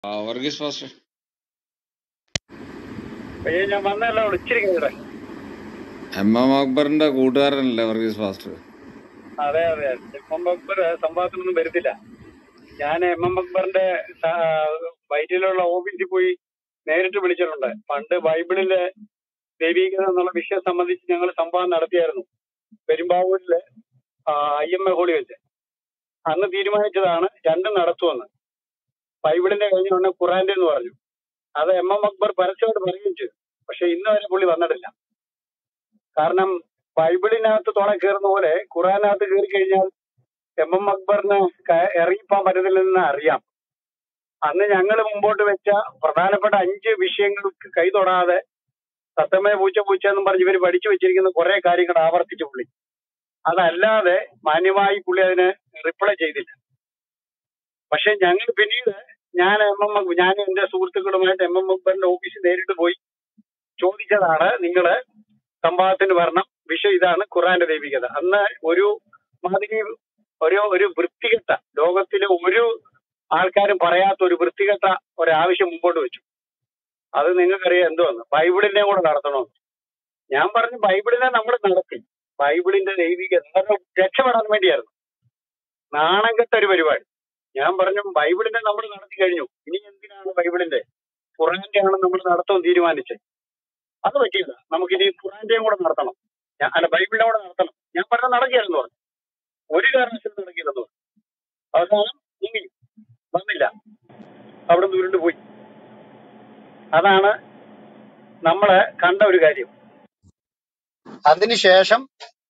ആ, വർഗീസ് ഫാസ്റ്റർ പയ്യെ ഞാൻ വന്നല്ലോ ഇച്ചിരി കഴിഞ്ഞിടെ എം എം അക്ബറിന്റെ കൂട്ടുകാരനല്ലേ വർഗീസ് ഫാസ്റ്റർ അതെ അതെ എം എം അക്ബർ സംഭവത്തിനൊന്നും വരുന്നില്ല ഞാൻ എം എം അക്ബറിന്റെ സ- വൈറ്റിലുള്ള ഓഫീസിൽ പോയി നേരിട്ട് വിളിച്ചിട്ടുണ്ട് പണ്ട് ബൈബിളിലെ ദൈവീകത എന്നുള്ള വിഷയം സംബന്ധിച്ച് ഞങ്ങൾ സംവാദം നടത്തിയായിരുന്നു പെരുമ്പാവൂരിലെ ഐ എം എ ഹോളി വെച്ച് അന്ന് തീരുമാനിച്ചതാണ് രണ്ടും നടത്തുമെന്ന് ബൈബിളിന്റെ കഴിഞ്ഞ ഉടനെ ഖുറാന്റെ എന്ന് പറഞ്ഞു അത് എം എം അക്ബർ പരസ്യമായിട്ട് പറയുകയും ചെയ്തു പക്ഷെ ഇന്ന് വരെ പുള്ളി വന്നിട്ടില്ല കാരണം ബൈബിളിനകത്ത് തുണ കയറുന്ന പോലെ ഖുറാനകത്ത് കയറി കഴിഞ്ഞാൽ എം എം അക്ബറിന് ക- ഇറങ്ങിപ്പോകാൻ പറ്റത്തില്ലെന്ന് അറിയാം അന്ന് ഞങ്ങൾ മുമ്പോട്ട് വെച്ച പ്രധാനപ്പെട്ട അഞ്ച് വിഷയങ്ങൾക്ക് കൈ തൊടാതെ സത്തമേ പൂച്ച പൂച്ച എന്നും പറഞ്ഞ് ഇവര് പഠിച്ചു വെച്ചിരിക്കുന്ന കുറെ കാര്യങ്ങൾ ആവർത്തിച്ചു പുള്ളി അതല്ലാതെ മാന്യമായി പുള്ളി അതിന് റിപ്ലൈ ചെയ്തില്ല പക്ഷെ ഞങ്ങൾ പിന്നീട് ഞാൻ എം എം ഞാൻ എന്റെ സുഹൃത്തുക്കളുമായിട്ട് എം എം അക്ബറിന്റെ ഓഫീസിൽ നേരിട്ട് പോയി ചോദിച്ചതാണ് നിങ്ങള് സംഭവത്തിന് വരണം വിഷയം ഇതാണ് ഖുറാന്റെ ദൈവികത അന്ന് ഒരു മാതിരി ഒരു ഒരു വൃത്തികെട്ട ലോകത്തിലെ ഒരു ആൾക്കാരും പറയാത്ത ഒരു വൃത്തികെട്ട ഒരാവശ്യം മുമ്പോട്ട് വെച്ചു അത് നിങ്ങൾക്കറിയാം എന്തുവന്ന് ബൈബിളിനെ കൂടെ നടത്തണമെന്ന് ഞാൻ പറഞ്ഞു ബൈബിളിനെ നമ്മൾ നടത്തി ബൈബിളിന്റെ ദൈവികത അത് രക്ഷപ്പെടാൻ വേണ്ടിയായിരുന്നു നാണം കെട്ട ഒരു പരിപാടി ഞാൻ പറഞ്ഞു ബൈബിളിനെ നമ്മൾ നടത്തി കഴിഞ്ഞു ഇനി എന്തിനാണ് ബൈബിളിന്റെ ഖുറാന്റെ ആണ് നമ്മൾ നടത്തുമെന്ന് തീരുമാനിച്ചത് അത് പറ്റിയില്ല നമുക്ക് ഇനി ഖുറാന്റെയും കൂടെ നടത്തണം ഞാൻ അല്ല ബൈബിളിനെ കൂടെ നടത്തണം ഞാൻ പറഞ്ഞ നടക്കില്ലെന്ന് പറഞ്ഞു ഒരു കാരണവശാലും നടക്കില്ലെന്ന് പറഞ്ഞു അവസാനം നീങ്ങി വന്നില്ല അവിടെ നിന്ന് ഉരുണ്ട് പോയി അതാണ് നമ്മള് കണ്ട ഒരു കാര്യം അതിനുശേഷം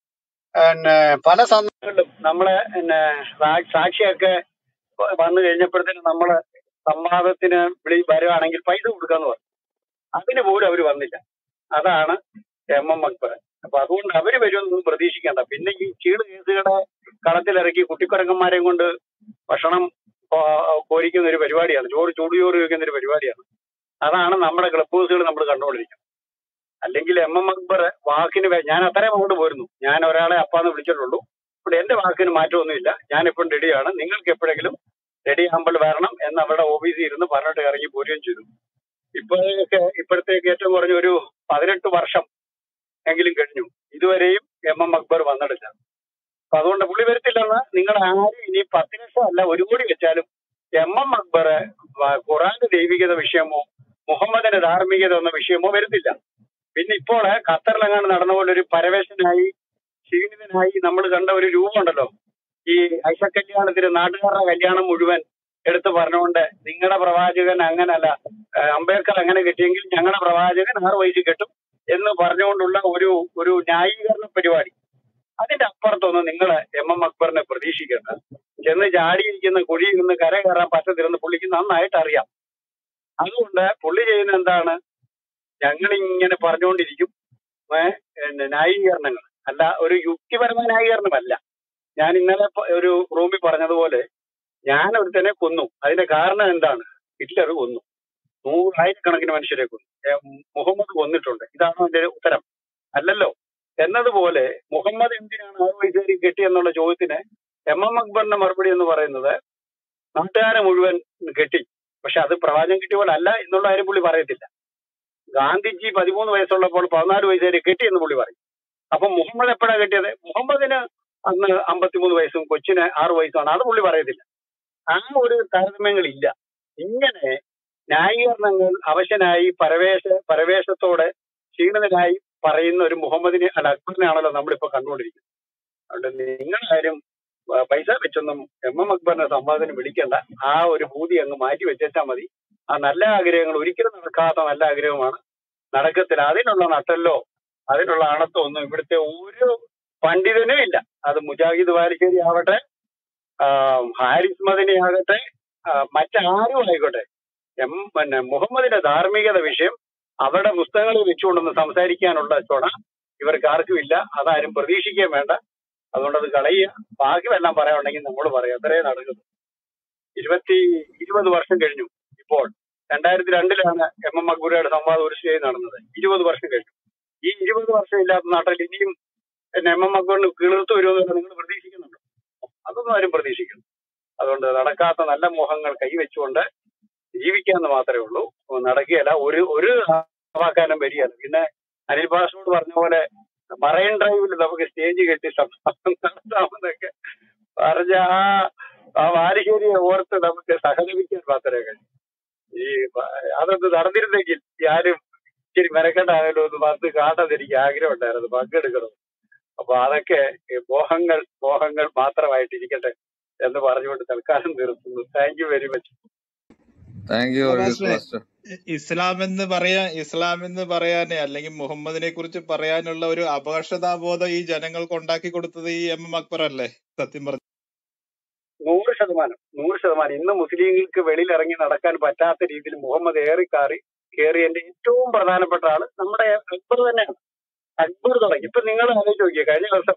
പിന്നെ പല സന്ദർഭങ്ങളിലും നമ്മളെ പിന്നെ സാ- സാക്ഷിയൊക്കെ വ- വന്നു കഴിഞ്ഞപ്പോഴത്തേനും നമ്മള് സംവാദത്തിന് വിളി വരുവാണെങ്കിൽ പൈസ കൊടുക്കാന്ന് പറഞ്ഞു അതിന് പോലും അവര് വന്നില്ല അതാണ് എം എം അക്ബർ അപ്പൊ അതുകൊണ്ട് അവര് വരുമെന്നൊന്നും പ്രതീക്ഷിക്കേണ്ട പിന്നെ ഈ ചീട് കേസുകളെ കളത്തിലിറക്കി കുട്ടിക്കുരങ്ങന്മാരെയും കൊണ്ട് ഭക്ഷണം കോ- കോരിക്കുന്ന ഒരു പരിപാടിയാണ് ചോറ് ചൂടുചോറ് വെക്കുന്ന ഒരു പരിപാടിയാണ് അതാണ് നമ്മുടെ ക്ലബ് ഹൗസുകൾ നമ്മൾ കണ്ടുകൊണ്ടിരിക്കുന്നത് അല്ലെങ്കിൽ എം എം അക്ബർ വാക്കിന് വേ- ഞാൻ അത്രയും അങ്ങോട്ട് പോരുന്നു ഞാൻ ഒരാളെ അപ്പാന്ന് വിളിച്ചിട്ടുള്ളൂ ഇവിടെ എന്റെ വാക്കിന് മാറ്റമൊന്നുമില്ല ഞാൻ ഇപ്പം റെഡിയാണ് നിങ്ങൾക്ക് എപ്പോഴെങ്കിലും റെഡി ആകുമ്പോൾ വരണം എന്ന് അവരുടെ ഓഫീസിൽ ഇരുന്ന് പറഞ്ഞിട്ട് ഇറങ്ങി പോരുകയും ചെയ്തു ഇപ്പോഴൊക്കെ ഇപ്പോഴത്തേക്ക് ഏറ്റവും കുറഞ്ഞ ഒരു പതിനെട്ട് വർഷം എങ്കിലും കഴിഞ്ഞു ഇതുവരെയും എം എം അക്ബർ വന്നിട്ടില്ല അപ്പൊ അതുകൊണ്ട് പുള്ളി വരത്തില്ലെന്ന് നിങ്ങൾ ആരും ഇനി പത്ത് ലക്ഷം അല്ല ഒരു കോടി വെച്ചാലും എം എം അക്ബർ ഖുറാന്റെ ദൈവികത വിഷയമോ മുഹമ്മദിന്റെ ധാർമ്മികത എന്ന വിഷയമോ വരുന്നില്ല പിന്നെ ഇപ്പോൾ ഖത്തറിലെങ്ങാണ്ട് നടന്ന പോലെ ഒരു പരവേശനായി ക്ഷീണിതനായി നമ്മൾ കണ്ട ഒരു രൂപമുണ്ടല്ലോ ഈ ഐഷ കല്യാണത്തിന് നാട്ടുകാരുടെ കല്യാണം മുഴുവൻ എടുത്തു പറഞ്ഞുകൊണ്ട് നിങ്ങളുടെ പ്രവാചകൻ അങ്ങനല്ല ഏഹ് അംബേദ്കർ അങ്ങനെ കിട്ടിയെങ്കിൽ ഞങ്ങളുടെ പ്രവാചകൻ ആറ് വയസ്സിൽ കെട്ടും എന്ന് പറഞ്ഞുകൊണ്ടുള്ള ഒരു ഒരു ന്യായീകരണ പരിപാടി അതിന്റെ അപ്പുറത്തൊന്നും നിങ്ങൾ എം എം അക്ബറിനെ പ്രതീക്ഷിക്കേണ്ട ചെന്ന് ചാടിയിരിക്കുന്ന കുഴിയിൽ നിന്ന് കര കയറാൻ പറ്റത്തില്ലെന്ന് പുള്ളിക്ക് നന്നായിട്ട് അറിയാം അതുകൊണ്ട് പുള്ളി ചെയ്യുന്ന എന്താണ് ഞങ്ങൾ ഇങ്ങനെ പറഞ്ഞുകൊണ്ടിരിക്കും ഏഹ് പിന്നെ ന്യായീകരണങ്ങൾ അല്ല ഒരു യുക്തിപരമായ ന്യായീകരണമല്ല ഞാൻ ഇന്നലെ പ- ഒരു റൂമിൽ പറഞ്ഞതുപോലെ ഞാൻ ഒരുത്തനെ കൊന്നു അതിന്റെ കാരണം എന്താണ് ഹിറ്റ്ലർ കൊന്നു നൂറായിരക്കണക്കിന് മനുഷ്യരെ കൊന്നു ഏ, മുഹമ്മദ് കൊന്നിട്ടുണ്ട് ഇതാണ് അതിന്റെ ഉത്തരം അല്ലല്ലോ എന്നതുപോലെ മുഹമ്മദ് എന്തിനാണ് ആറ് വയസ്സുകാരി കെട്ടി എന്നുള്ള ചോദ്യത്തിന് എം എം അക്ബറിന്റെ മറുപടി എന്ന് പറയുന്നത് നാട്ടുകാരെ മുഴുവൻ കെട്ടി പക്ഷെ അത് പ്രവാചകൻ കിട്ടിയ പോലെ അല്ല എന്നുള്ള കാര്യം പുള്ളി പറയത്തില്ല ഗാന്ധിജി പതിമൂന്ന് വയസ്സുള്ളപ്പോൾ പതിനാല് വയസ്സുകാരി കെട്ടി എന്ന് പുള്ളി പറയും അപ്പൊ മുഹമ്മദ് എപ്പോഴാ കെട്ടിയത് മുഹമ്മദിന് അന്ന് അമ്പത്തിമൂന്ന് വയസ്സും കൊച്ചിന് ആറ് വയസ്സുമാണ് അത് പുള്ളി പറയത്തില്ല ആ ഒരു താരതമ്യങ്ങളില്ല ഇങ്ങനെ ന്യായീകരണങ്ങൾ അവശനായി പരവേശ പരവേശത്തോടെ ക്ഷീണിതനായി പറയുന്ന ഒരു മുഹമ്മദിനെ അല്ല അക്ബറിനെയാണല്ലോ നമ്മളിപ്പോ കണ്ടുകൊണ്ടിരിക്കുന്നത് അതുകൊണ്ട് നിങ്ങളാരും ആ, പൈസ വെച്ചൊന്നും എം എം അക്ബറിനെ സംവാദത്തിന് വിളിക്കണ്ട ആ ഒരു ഭൂതി അങ്ങ് മാറ്റി വെച്ചാൽ മതി ആ നല്ല ആഗ്രഹങ്ങൾ ഒരിക്കലും നടക്കാത്ത നല്ല ആഗ്രഹമാണ് നടക്കത്തില്ല അതിനുള്ള നട്ടല്ലോ അതിനുള്ള അണത്തോ ഒന്നും ഇവിടുത്തെ ഒരു പണ്ഡിതനും ഇല്ല അത് മുജാഹിദ് വാലിശ്ശേരി ആവട്ടെ ആ, ഹാരിസ് മദനി ആകട്ടെ ആ, മറ്റാരും ആയിക്കോട്ടെ എം പിന്നെ മുഹമ്മദിന്റെ ധാർമ്മികത വിഷയം അവരുടെ പുസ്തകങ്ങളിൽ വെച്ചുകൊണ്ടൊന്ന് സംസാരിക്കാനുള്ള ചുണ ഇവർക്ക് ആർക്കും ഇല്ല അതാരും പ്രതീക്ഷിക്കുകയും വേണ്ട അതുകൊണ്ട് അത് കളയുക ബാക്കിയെല്ലാം പറയാനുണ്ടെങ്കിൽ നമ്മൾ പറയാം അത്രേ നടക്കുന്നു ഇരുപത്തി ഇരുപത് വർഷം കഴിഞ്ഞു ഇപ്പോൾ രണ്ടായിരത്തി രണ്ടിലാണ് എം എം അക്ബുരയുടെ സംവാദം ഒരു സ്റ്റേജ് നടന്നത് ഇരുപത് വർഷം കഴിഞ്ഞു ഈ ഇരുപത് വർഷം ഇല്ലാത്ത നാട്ടിൽ ഇനിയും പിന്നെ എം എം അക്ബറിന് കിളിർത്തു വരുമെന്ന് നിങ്ങൾ പ്രതീക്ഷിക്കുന്നുണ്ടോ അതൊന്നും ആരും പ്രതീക്ഷിക്കുന്നു അതുകൊണ്ട് നടക്കാത്ത നല്ല മോഹങ്ങൾ കൈവച്ചുകൊണ്ട് ജീവിക്കാന്ന് മാത്രമേ ഉള്ളൂ നടക്കുകയല്ല ഒരു ഒരു വാക്കാനും വരികയല്ല പിന്നെ അനിൽ ഭാഷയോട് പറഞ്ഞ പോലെ മറൈൻ ഡ്രൈവിൽ നമുക്ക് സ്റ്റേജ് കെട്ടി സംസാരം നടത്താമെന്നൊക്കെ പറഞ്ഞ ആ ആ വാരിശ്ശേരിയെ ഓർത്ത് നമുക്ക് സഹതപിക്കാൻ മാത്രമേ കഴിയൂ ഈ പ- അതൊന്ന് നടന്നിരുന്നെങ്കിൽ ഞാനും ഇച്ചിരി മെനക്കെട്ടായാലും ഒന്ന് വന്ന് കാണാൻ എനിക്ക് ആഗ്രഹം ഉണ്ടായിരുന്നു പങ്കെടുക്കണം അപ്പൊ അതൊക്കെ ഈ മോഹങ്ങൾ മോഹങ്ങൾ മാത്രമായിട്ടിരിക്കട്ടെ എന്ന് പറഞ്ഞുകൊണ്ട് തൽക്കാലം നിർത്തുന്നു thank you very much thank you പാസ്റ്ററെ പാസ്റ്റർ ഇസ്ലാം എന്ന് പറയാൻ ഇസ്ലാം എന്ന് പറയാനേ അല്ലെങ്കിൽ മുഹമ്മദിനെ കുറിച്ച് പറയാനുള്ള ഒരു അപകർഷതാബോധം ഈ ജനങ്ങൾക്ക് ഉണ്ടാക്കി കൊടുത്തത് ഈ എം എം അക്ബർ അല്ലേ സത്യം പറഞ്ഞു നൂറ് ശതമാനം നൂറ് ശതമാനം ഇന്ന് മുസ്ലിങ്ങൾക്ക് വെളിയിൽ ഇറങ്ങി നടക്കാൻ പറ്റാത്ത രീതിയിൽ മുഹമ്മദ് ഏറി കാറി കയറിയതിന്റെ ഏറ്റവും പ്രധാനപ്പെട്ട ആള് നമ്മുടെ അക്ബർ തന്നെയാണ് അക്ബർ തുടങ്ങി ഇപ്പൊ നിങ്ങൾ ആലോചിച്ച് നോക്കിയേ കഴിഞ്ഞ ദിവസം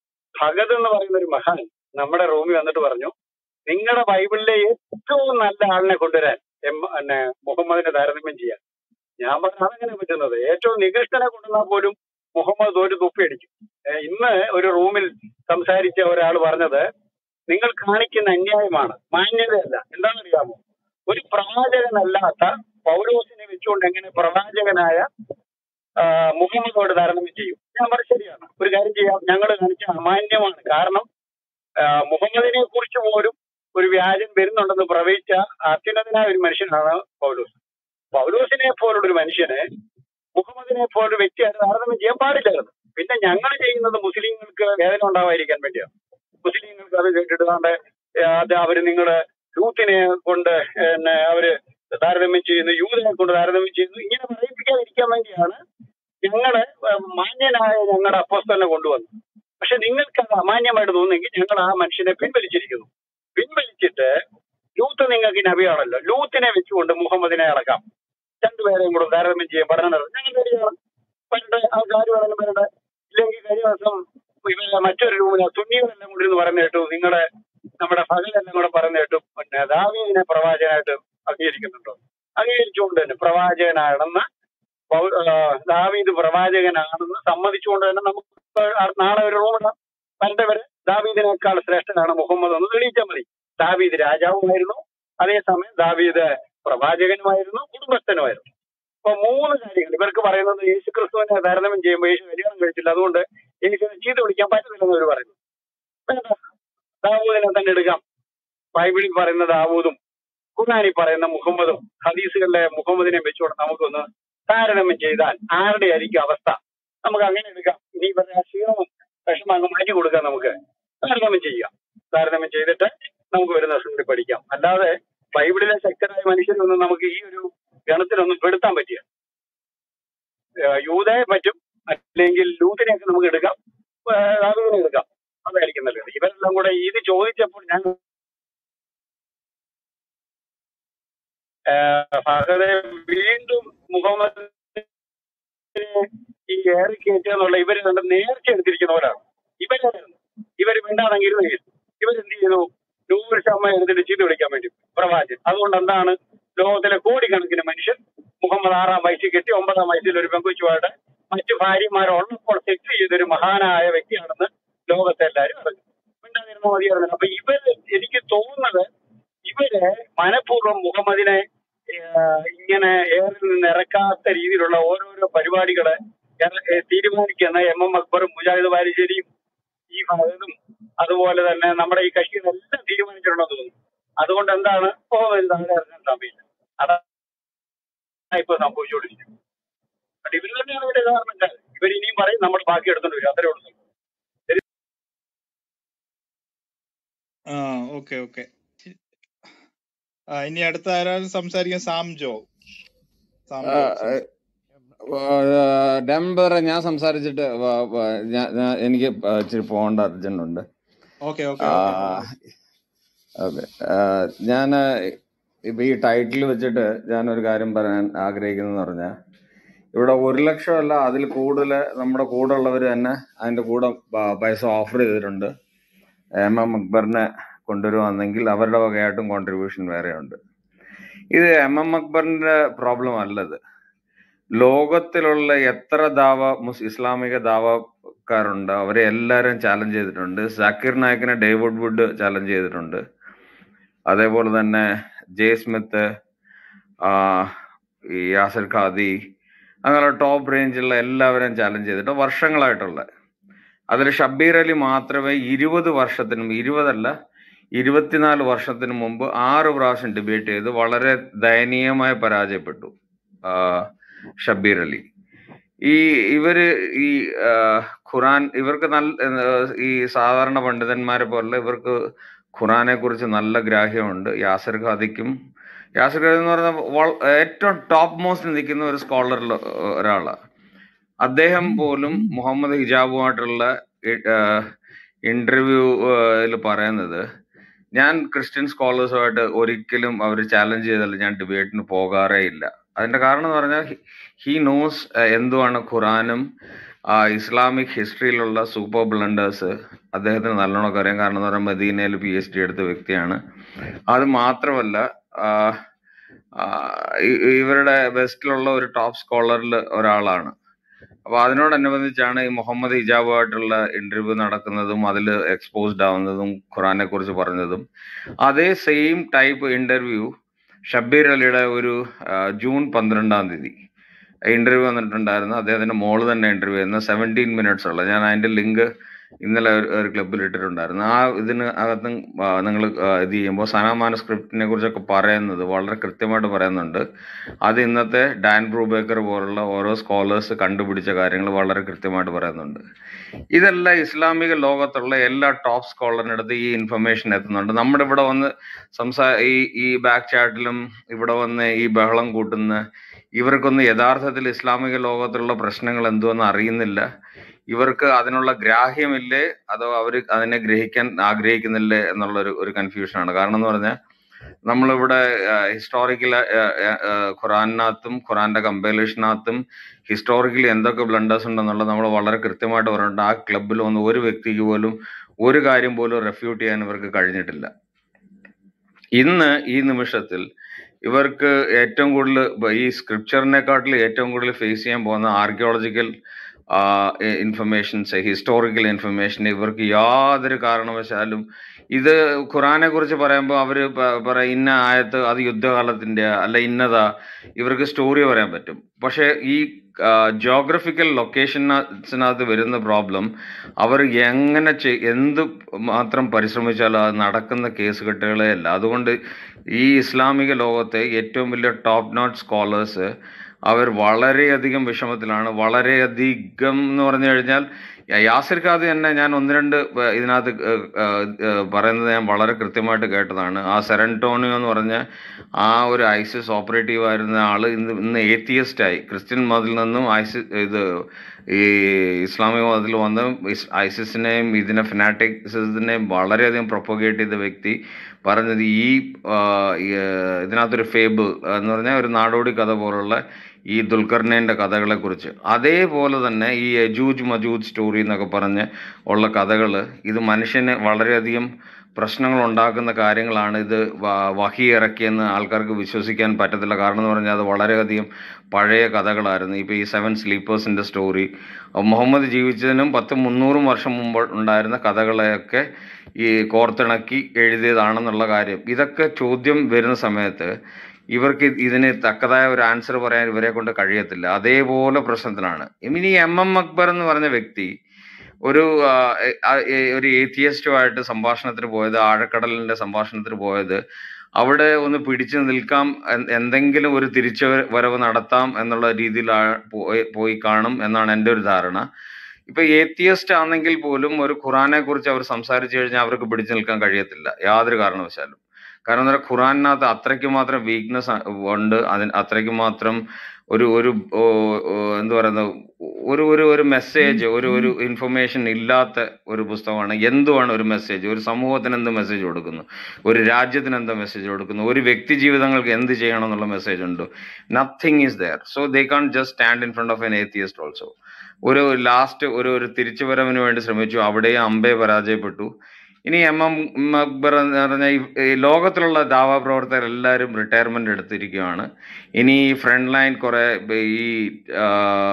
ഭഗത് എന്ന് പറയുന്ന ഒരു മഹാൻ നമ്മുടെ റൂമിൽ വന്നിട്ട് പറഞ്ഞു നിങ്ങളുടെ ബൈബിളിലെ ഏറ്റവും നല്ല ആളിനെ കൊണ്ടുവരാൻ എം പിന്നെ മുഹമ്മദിനെ താരതമ്യം ചെയ്യാൻ ഞാൻ പറഞ്ഞു അതെങ്ങനെ പറ്റുന്നത് ഏറ്റവും നികൃഷ്ടനെ കൊണ്ടുവന്നാൽ പോലും മുഹമ്മദ് ഒരു തുപ്പിയടിക്കും ഏഹ് ഇന്ന് ഒരു റൂമിൽ സംസാരിച്ച ഒരാൾ പറഞ്ഞത് നിങ്ങൾ കാണിക്കുന്ന അന്യായമാണ് മാന്യതയല്ല എന്താണെന്നറിയാമോ ഒരു പ്രവാചകനല്ലാത്ത പൗലോസിനെ വെച്ചുകൊണ്ട് എങ്ങനെ പ്രവാചകനായ ആ, മുഹമ്മദോട് താരതമ്യം ചെയ്യും ഞാൻ പറഞ്ഞു ശരിയാണ് ഒരു കാര്യം ചെയ്യാം ഞങ്ങൾ കാണിച്ച അമാന്യമാണ് കാരണം ആ, മുഹമ്മദിനെ കുറിച്ച് പോലും ഒരു വ്യാജം വരുന്നുണ്ടെന്ന് പ്രവചിച്ച അത്യുന്നതനായ ഒരു മനുഷ്യനാണ് പൗലോസ് പൗലോസിനെ പോലുള്ള ഒരു മനുഷ്യനെ മുഹമ്മദിനെ പോലൊരു വ്യക്തിയായിട്ട് താരതമ്യം ചെയ്യാൻ പാടില്ലായിരുന്നു പിന്നെ ഞങ്ങൾ ചെയ്യുന്നത് മുസ്ലിങ്ങൾക്ക് വേദന ഉണ്ടാവാതിരിക്കാൻ വേണ്ടിയാണ് മുസ്ലിങ്ങൾക്ക് അത് കേട്ടിട്ട് ദാണ്ടെ, ഏ, അത് അവര് നിങ്ങള് ലൂത്തിനെ കൊണ്ട് പിന്നെ അവര് താരതമ്യം ചെയ്യുന്നു യൂതനെ കൊണ്ട് താരതമ്യം ചെയ്യുന്നു ഇങ്ങനെ പറയിപ്പിക്കാതിരിക്കാൻ വേണ്ടിയാണ് ഞങ്ങള് ഏ, മാന്യനായ ഞങ്ങളുടെ അപ്പോസ്തലിനെ കൊണ്ടുവന്നു പക്ഷെ നിങ്ങൾക്ക് അത് അമാന്യമായിട്ട് തോന്നുന്നെങ്കിൽ ഞങ്ങൾ ആ മനുഷ്യനെ പിൻവലിച്ചിരിക്കുന്നു പിൻവലിച്ചിട്ട് ലൂത്ത് നിങ്ങൾക്ക് നബിയാണല്ലോ ലൂത്തിനെ വെച്ചുകൊണ്ട് മുഹമ്മദിനെ അടക്കാം രണ്ടുപേരെയും കൂടെ താരതമ്യം ചെയ്യാൻ പഠനം നടത്തും ഞങ്ങൾ റെഡിയാണ് വരട്ടെ ആൾക്കാർ വേണമെങ്കിൽ വരട്ടെ ഇല്ലെങ്കിൽ കഴിഞ്ഞ ദിവസം ഇവരെ മറ്റൊരു റൂമിലെ സുന്നികളെല്ലാം കൂടി ഇരുന്ന് പറയുന്ന കേട്ടു നിങ്ങളുടെ നമ്മുടെ പകലെല്ലാം കൂടെ പറയുന്ന കേട്ടു പിന്നെ ദാവീദിനെ പ്രവാചകനായിട്ട് അംഗീകരിക്കുന്നുണ്ടോ അംഗീകരിച്ചുകൊണ്ട് തന്നെ പ്രവാചകനാണെന്ന് പൗ- ആ, ദാവീദ് പ്രവാചകനാണെന്ന് സമ്മതിച്ചുകൊണ്ട് തന്നെ നമുക്ക് നാളെ ഒരു റൂമിടാം വരണ്ടവര് ദാവീദിനേക്കാൾ ശ്രേഷ്ഠനാണ് മുഹമ്മദ് എന്ന് തെളിയിച്ചാൽ മതി ദാവീദ് രാജാവുമായിരുന്നു അതേസമയം ദാവീദ് പ്രവാചകനുമായിരുന്നു കുടുംബസ്ഥനുമായിരുന്നു അപ്പൊ മൂന്ന് കാര്യങ്ങൾ ഇവർക്ക് പറയുന്നത് യേശു ക്രിസ്തുവിനെ താരതമ്യം ചെയ്യുമ്പോൾ യേശു കല്യാണം കഴിച്ചില്ല അതുകൊണ്ട് യേശുവിനെ ചീത്ത വിളിക്കാൻ പറ്റുന്നില്ലെന്ന് അവർ പറയുന്നു വേണ്ട ദാവൂദിനെ തന്നെ എടുക്കാം ബൈബിളിൽ പറയുന്ന ദാവൂദും ഖുർആനിൽ പറയുന്ന മുഹമ്മദും ഹദീസുകളിലെ മുഹമ്മദിനെ വെച്ചുകൊണ്ട് നമുക്കൊന്ന് താരതമ്യം ചെയ്താൽ ആരുടെ ആയിരിക്കും അവസ്ഥ നമുക്ക് അങ്ങനെ എടുക്കാം ഇനി ഇവരുടെ ആ ക്ഷീണവും വിഷമം അങ്ങ് മാറ്റി കൊടുക്കാം നമുക്ക് താരതമ്യം ചെയ്യാം താരതമ്യം ചെയ്തിട്ട് നമുക്ക് വരുന്ന ദിവസം കൂടി പഠിക്കാം അല്ലാതെ ബൈബിളിലെ ശക്തരായ മനുഷ്യരൊന്നും നമുക്ക് ഈ ഒരു ഗണത്തിലൊന്നും പെടുത്താൻ പറ്റിയ യൂതയെ പറ്റും അല്ലെങ്കിൽ ലൂത്തിനെയൊക്കെ നമുക്ക് എടുക്കാം ഏഹ് ദാവീദിനെ എടുക്കാം അതായിരിക്കും നല്ലത് ഇവരെല്ലാം കൂടെ ഇത് ചോദിച്ചപ്പോൾ ഞാൻ ഏഹ് ഫഹദെ വീണ്ടും മുഹമ്മദ് ഈ ഏറി കയറ്റുക എന്നുള്ള ഇവര് കണ്ട് നേർച്ച എടുത്തിരിക്കുന്നവരാണ് ഇവരായിരുന്നു ഇവർ മിണ്ടാതെങ്കിരുന്നെങ്കിൽ ഇവരെന്ത് ചെയ്തു നൂറ് ശതമാനം എടുത്തിട്ട് ചീത്ത വിളിക്കാൻ വേണ്ടി പ്രവാചകൻ അതുകൊണ്ട് എന്താണ് ലോകത്തിലെ കോടിക്കണക്കിന് മനുഷ്യർ മുഹമ്മദ് ആറാം വയസ്സിൽ കെട്ടി ഒമ്പതാം വയസ്സിൽ ഒരു പെങ്കുച്ചുമായിട്ട് മറ്റു ഭാര്യമാരുള്ളപ്പോൾ സെറ്റ് ചെയ്തൊരു മഹാനായ വ്യക്തിയാണെന്ന് ലോകത്തെ എല്ലാവരും അറിഞ്ഞു മിണ്ടാതിരുന്ന മതിയായിരുന്നു അപ്പൊ ഇവര് എനിക്ക് തോന്നുന്നത് ഇവര് മനഃപൂർവ്വം മുഹമ്മദിനെ ഏഹ്, ഇങ്ങനെ ഏറിൽ നിന്ന് ഇറക്കാത്ത രീതിയിലുള്ള ഓരോരോ പരിപാടികള് ഇറ- ഏഹ് തീരുമാനിക്കുന്ന എം എം അക്ബറും മുജാഹിദ് ബാലിശ്ശേരിയും ഈ ഭാഗത്തും അതുപോലെ തന്നെ നമ്മുടെ ഈ കക്ഷികളെല്ലാം തീരുമാനിച്ചിട്ടുണ്ടെന്ന് തോന്നുന്നു അതുകൊണ്ട് എന്താണ് മുഹമ്മദ് താഴെ ഇറങ്ങാൻ സമയമില്ല അതാണ് ഇപ്പൊ സംഭവിച്ചുകൊണ്ടിരിക്കുന്നത് പക്ഷെ ഇവര് തന്നെയാണ് ഇതിന്റെ കാരണക്കാർ ഇവർ ഇനിയും പറയും നമ്മൾ ബാക്കി എടുത്തോണ്ട് വരും അത്രേ ഉള്ളൂ ആ ഓക്കെ ഓക്കെ ആ ഇനി അടുത്ത ആരാണ് സംസാരിക്കാൻ സാം ജോ സാം ജോ സംസാരിക്കും ഡംബർ ഞാൻ സംസാരിച്ചിട്ട് വ- വ- ഞാൻ- ഞാൻ- എനിക്ക് ഇച്ചിരി പോകേണ്ട അർജന്റ് ഉണ്ട് ഓക്കെ ഓക്കെ ആ, ഓക്കെ ഓക്കെ ഞാൻ ഇപ്പൊ ഈ ടൈറ്റിൽ വെച്ചിട്ട് ഞാൻ ഒരു കാര്യം പറയാൻ ആഗ്രഹിക്കുന്നതെന്ന് പറഞ്ഞാൽ ഇവിടെ ഒരു ലക്ഷം അല്ല അതിൽ കൂടുതൽ നമ്മുടെ കൂടെ ഉള്ളവർ തന്നെ അതിന്റെ കൂടെ പ- പൈസ ഓഫർ ചെയ്തിട്ടുണ്ട് എം എം അക്ബറിനെ കൊണ്ടുവരുവാണെങ്കിൽ അവരുടെ വകയായിട്ടും കോൺട്രിബ്യൂഷൻ വേറെയുണ്ട് ഇത് എം എം അക്ബറിന്റെ പ്രോബ്ലം അല്ലത് ലോകത്തിലുള്ള എത്ര ദാവ മുസ് ഇസ്ലാമിക ദാവക്കാരുണ്ട് അവരെ എല്ലാവരും ചാലഞ്ച് ചെയ്തിട്ടുണ്ട് സാക്കിർ നായിക്കിനെ ഡേവിഡ് വുഡ് ചാലഞ്ച് ചെയ്തിട്ടുണ്ട് അതേപോലെ തന്നെ ജെ സ്മിത്ത് ആ, ഈ യാസിർ ഖാദി അങ്ങനെ ടോപ്പ് റേഞ്ചുള്ള എല്ലാവരെയും ചാലഞ്ച് ചെയ്തിട്ട് വർഷങ്ങളായിട്ടുള്ള അതിൽ ഷബീർ അലി മാത്രമേ ഇരുപത് വർഷത്തിനും ഇരുപതല്ല ഇരുപത്തിനാല് വർഷത്തിന് മുമ്പ് ആറ് പ്രാവശ്യം ഡിബേറ്റ് ചെയ്ത് വളരെ ദയനീയമായി പരാജയപ്പെട്ടു ആ, ഷബീർ അലി ഈ ഇവര് ഈ ആ, ഖുറാൻ ഇവർക്ക് നല്ല ഈ സാധാരണ പണ്ഡിതന്മാരെ പോലെ ഇവർക്ക് ഖുറാനെ കുറിച്ച് നല്ല ഗ്രാഹ്യമുണ്ട് യാസിർ ഖാദിക്കും യാസിർ ഖാദി എന്ന് പറഞ്ഞ വൾ- ഏറ്റവും ടോപ്പ് മോസ്റ്റ് നിൽക്കുന്ന ഒരു സ്കോളറിൽ ഒരാളാണ് അദ്ദേഹം പോലും മുഹമ്മദ് ഹിജാബുമായിട്ടുള്ള ഇന്റർവ്യൂവിൽ പറയുന്നത് ഞാൻ ക്രിസ്ത്യൻ സ്കോളേഴ്സുമായിട്ട് ഒരിക്കലും അവർ ചാലഞ്ച് ചെയ്തല്ല ഞാൻ ഡിബേറ്റിന് പോകാറേ ഇല്ല അതിന്റെ കാരണം എന്ന് പറഞ്ഞാൽ ഹി നോസ് എന്തുവാണ് ഖുറാനും ആ, ഇസ്ലാമിക് ഹിസ്റ്ററിയിലുള്ള സൂപ്പർ ബ്ലണ്ടേഴ്സ് അദ്ദേഹത്തിന് നല്ലോണം അറിയാം കാരണം എന്ന് പറഞ്ഞാൽ മദീനയിൽ പി എച്ച് ഡി എടുത്ത വ്യക്തിയാണ് അത് മാത്രമല്ല ആ, ആ, ഇ- ഇവരുടെ ബെസ്റ്റിലുള്ള ഒരു ടോപ്പ് സ്കോളറിൽ ഒരാളാണ് അപ്പൊ അതിനോടനുബന്ധിച്ചാണ് ഈ മുഹമ്മദ് ഹിജാബുമായിട്ടുള്ള ഇന്റർവ്യൂ നടക്കുന്നതും അതിൽ എക്സ്പോസ്ഡ് ആവുന്നതും ഖുറാനെ കുറിച്ച് പറഞ്ഞതും അതേ സെയിം ടൈപ്പ് ഇന്റർവ്യൂ ഷബീർ അലിയുടെ ഒരു ആ, ജൂൺ പന്ത്രണ്ടാം തീയതി ഇന്റർവ്യൂ വന്നിട്ടുണ്ടായിരുന്നു അദ്ദേഹത്തിന്റെ മോള് തന്നെ ഇന്റർവ്യൂ ചെയ്യുന്ന സെവൻറ്റീൻ മിനിറ്റ്സ് ഉള്ള ഞാൻ അതിന്റെ ലിങ്ക് ഇന്നലെ ഒരു ഒരു ക്ലബിൽ ഇട്ടിട്ടുണ്ടായിരുന്നു ആ ഇതിന് അകത്ത് നിങ്ങൾ ഇത് ചെയ്യുമ്പോൾ സനാമാന സ്ക്രിപ്റ്റിനെ കുറിച്ചൊക്കെ പറയുന്നത് വളരെ കൃത്യമായിട്ട് പറയുന്നുണ്ട് അത് ഇന്നത്തെ ഡാൻ ബ്രൂബേക്കർ പോലുള്ള ഓരോ സ്കോളേഴ്സ് കണ്ടുപിടിച്ച കാര്യങ്ങൾ വളരെ കൃത്യമായിട്ട് പറയുന്നുണ്ട് ഇതെല്ലാം ഇസ്ലാമിക ലോകത്തുള്ള എല്ലാ ടോപ്പ് സ്കോളറിൻ്റെ അടുത്ത് ഈ ഇൻഫർമേഷൻ എത്തുന്നുണ്ട് നമ്മുടെ ഇവിടെ വന്ന് സംസാ ഈ ഈ ബാക്ക് ചാറ്റിലും ഇവിടെ വന്ന് ഈ ബഹളം കൂട്ടുന്ന ഇവർക്കൊന്നും യഥാർത്ഥത്തിൽ ഇസ്ലാമിക ലോകത്തുള്ള പ്രശ്നങ്ങൾ എന്തുവെന്ന് അറിയുന്നില്ല ഇവർക്ക് അതിനുള്ള ഗ്രാഹ്യമില്ലേ അതോ അവർ അതിനെ ഗ്രഹിക്കാൻ ആഗ്രഹിക്കുന്നില്ലേ എന്നുള്ള ഒരു ഒരു കൺഫ്യൂഷനാണ് കാരണം എന്ന് പറഞ്ഞാൽ നമ്മളിവിടെ ഹിസ്റ്റോറിക്കൽ ഖുറാനകത്തും ഖുറാന്റെ കമ്പൈലേഷനകത്തും ഹിസ്റ്റോറിക്കലി എന്തൊക്കെ ബ്ലണ്ടേഴ്സ് ഉണ്ടെന്നുള്ളത് നമ്മൾ വളരെ കൃത്യമായിട്ട് പറഞ്ഞിട്ടുണ്ട് ആ ക്ലബിൽ വന്ന് ഒരു വ്യക്തിക്ക് പോലും ഒരു കാര്യം പോലും റെഫ്യൂട്ട് ചെയ്യാൻ ഇവർക്ക് കഴിഞ്ഞിട്ടില്ല ഇന്ന് ഈ നിമിഷത്തിൽ ഇവർക്ക് ഏറ്റവും കൂടുതൽ ബ- ഈ സ്ക്രിപ്ചറിനെക്കാട്ടിൽ ഏറ്റവും കൂടുതൽ ഫേസ് ചെയ്യാൻ പോകുന്ന ആർക്കിയോളജിക്കൽ ഇൻഫർമേഷൻസ് ഹിസ്റ്റോറിക്കൽ ഇൻഫർമേഷൻ ഇവർക്ക് യാതൊരു കാരണവശാലും ഇത് ഖുറാനെ കുറിച്ച് പറയുമ്പോൾ അവര് പ- പറയും ഇന്ന ആയത്ത് അത് യുദ്ധകാലത്തിന്റെ അല്ല ഇന്നതാ ഇവർക്ക് സ്റ്റോറി പറയാൻ പറ്റും പക്ഷെ ഈ ജോഗ്രഫിക്കൽ ലൊക്കേഷനകത്ത് വരുന്ന പ്രോബ്ലം അവർ എങ്ങനെ ചെയ്- എന്ത് മാത്രം പരിശ്രമിച്ചാലും അത് നടക്കുന്ന കേസ് കെട്ടുകളേ അല്ല അതുകൊണ്ട് ഈ ഇസ്ലാമിക ലോകത്തെ ഏറ്റവും വലിയ ടോപ്പ് നോട്ട് സ്കോളേഴ്സ് അവർ വളരെയധികം വിഷമത്തിലാണ് വളരെയധികം എന്ന് പറഞ്ഞു കഴിഞ്ഞാൽ യാസിർ ഖാദി തന്നെ ഞാൻ ഒന്ന് രണ്ട് വ- ഇതിനകത്ത് ഏഹ് ഏഹ് ഏഹ് പറയുന്നത് ഞാൻ വളരെ കൃത്യമായിട്ട് കേട്ടതാണ് ആ സെറൻറ്റോണിയോ എന്ന് പറഞ്ഞ ആ ഒരു ഐസിസ് ഓപ്പറേറ്റീവ് ആയിരുന്ന ആള് ഇന്ന് ഇന്ന് ഏത്തിയസ്റ്റ് ആയി ക്രിസ്ത്യൻ മതത്തിൽ നിന്നും ഐസിസ് ഇത് ഈ ഇസ്ലാമിക മതത്തിൽ വന്ന് ഇസ് ഐസിസിനെയും ഇതിനെ ഫിനാറ്റിക്സിനെയും വളരെയധികം പ്രൊപ്പഗേറ്റ് ചെയ്ത വ്യക്തി പറഞ്ഞത് ഈ ആ, ഈ, ഏഹ്, ഇതിനകത്തൊരു ഫേബിൾ എന്ന് പറഞ്ഞാൽ ഒരു നാടോടി കഥ പോലുള്ള ഈ ദുൽഖർണേന്റെ കഥകളെ കുറിച്ച് അതേപോലെ തന്നെ ഈ യജൂജ് മജൂജ് സ്റ്റോറി എന്നൊക്കെ പറഞ്ഞ് ഉള്ള കഥകൾ ഇത് മനുഷ്യന് വളരെയധികം പ്രശ്നങ്ങൾ ഉണ്ടാക്കുന്ന കാര്യങ്ങളാണ് ഇത് വ- വഹി ഇറക്കിയെന്ന് ആൾക്കാർക്ക് വിശ്വസിക്കാൻ പറ്റത്തില്ല കാരണം എന്ന് പറഞ്ഞാൽ അത് വളരെയധികം പഴയ കഥകളായിരുന്നു ഇപ്പൊ ഈ സെവൻ സ്ലീപ്പേഴ്സിന്റെ സ്റ്റോറി മുഹമ്മദ് ജീവിച്ചതിനും പത്ത് മുന്നൂറും വർഷം മുമ്പ് ഉണ്ടായിരുന്ന കഥകളെയൊക്കെ ഈ കോർത്തിണക്കി എഴുതിയതാണെന്നുള്ള കാര്യം ഇതൊക്കെ ചോദ്യം വരുന്ന സമയത്ത് ഇവർക്ക് ഇതിന് തക്കതായ ഒരു ആൻസർ പറയാൻ ഇവരെ കൊണ്ട് കഴിയത്തില്ല അതേപോലെ പ്രശ്നത്തിലാണ് ഇനി എം എം അക്ബർ എന്ന് പറഞ്ഞ വ്യക്തി ഒരു ആ, എ- ആ, എ- ഒരു ഏത്തിയസ്റ്റുമായിട്ട് സംഭാഷണത്തിന് പോയത് ആഴക്കടലിന്റെ സംഭാഷണത്തിന് പോയത് അവിടെ ഒന്ന് പിടിച്ചു നിൽക്കാം എൻ- എന്തെങ്കിലും ഒരു തിരിച്ചു വരവ് നടത്താം എന്നുള്ള രീതിയിൽ ആ- പോയി പോയി കാണും എന്നാണ് എൻ്റെ ഒരു ധാരണ ഇപ്പൊ ഏത്തിയസ്റ്റ് ആണെങ്കിൽ പോലും ഒരു ഖുറാനെ കുറിച്ച് അവർ സംസാരിച്ചു കഴിഞ്ഞാൽ അവർക്ക് പിടിച്ചു നിൽക്കാൻ കഴിയത്തില്ല യാതൊരു കാരണവശാലും കാരണം എന്താ ഖുറാനകത്ത് അത്രയ്ക്ക് മാത്രം വീക്ക്നെസ് ഉണ്ട് അതിന് അത്രയ്ക്ക് മാത്രം ഒരു ഒരു ഓ, ഓ, എന്താ പറയുന്നത് ഒരു ഒരു ഒരു മെസ്സേജ് ഒരു ഒരു ഇൻഫർമേഷൻ ഇല്ലാത്ത ഒരു പുസ്തകമാണ് എന്തുവാണ് ഒരു മെസ്സേജ് ഒരു സമൂഹത്തിന് എന്ത് മെസ്സേജ് കൊടുക്കുന്നു ഒരു രാജ്യത്തിന് എന്ത് മെസ്സേജ് കൊടുക്കുന്നു ഒരു വ്യക്തി ജീവിതങ്ങൾക്ക് എന്ത് ചെയ്യണം എന്നുള്ള മെസ്സേജ് ഉണ്ട് nothing is there so they can just stand in front of an atheist also ഒരു ലാസ്റ്റ് ഒരു ഒരു തിരിച്ചുവരവിന് വേണ്ടി ശ്രമിച്ചു അവിടെയും അമ്പെ പരാജയപ്പെട്ടു ഇനി എം എം അക്ബർ എന്ന് പറഞ്ഞ ഈ ഈ ലോകത്തിലുള്ള ദാവാ പ്രവർത്തകർ എല്ലാവരും റിട്ടയർമെന്റ് എടുത്തിരിക്കുകയാണ് ഇനി ഈ ഫ്രണ്ട് ലൈൻ കുറെ ഈ ആ,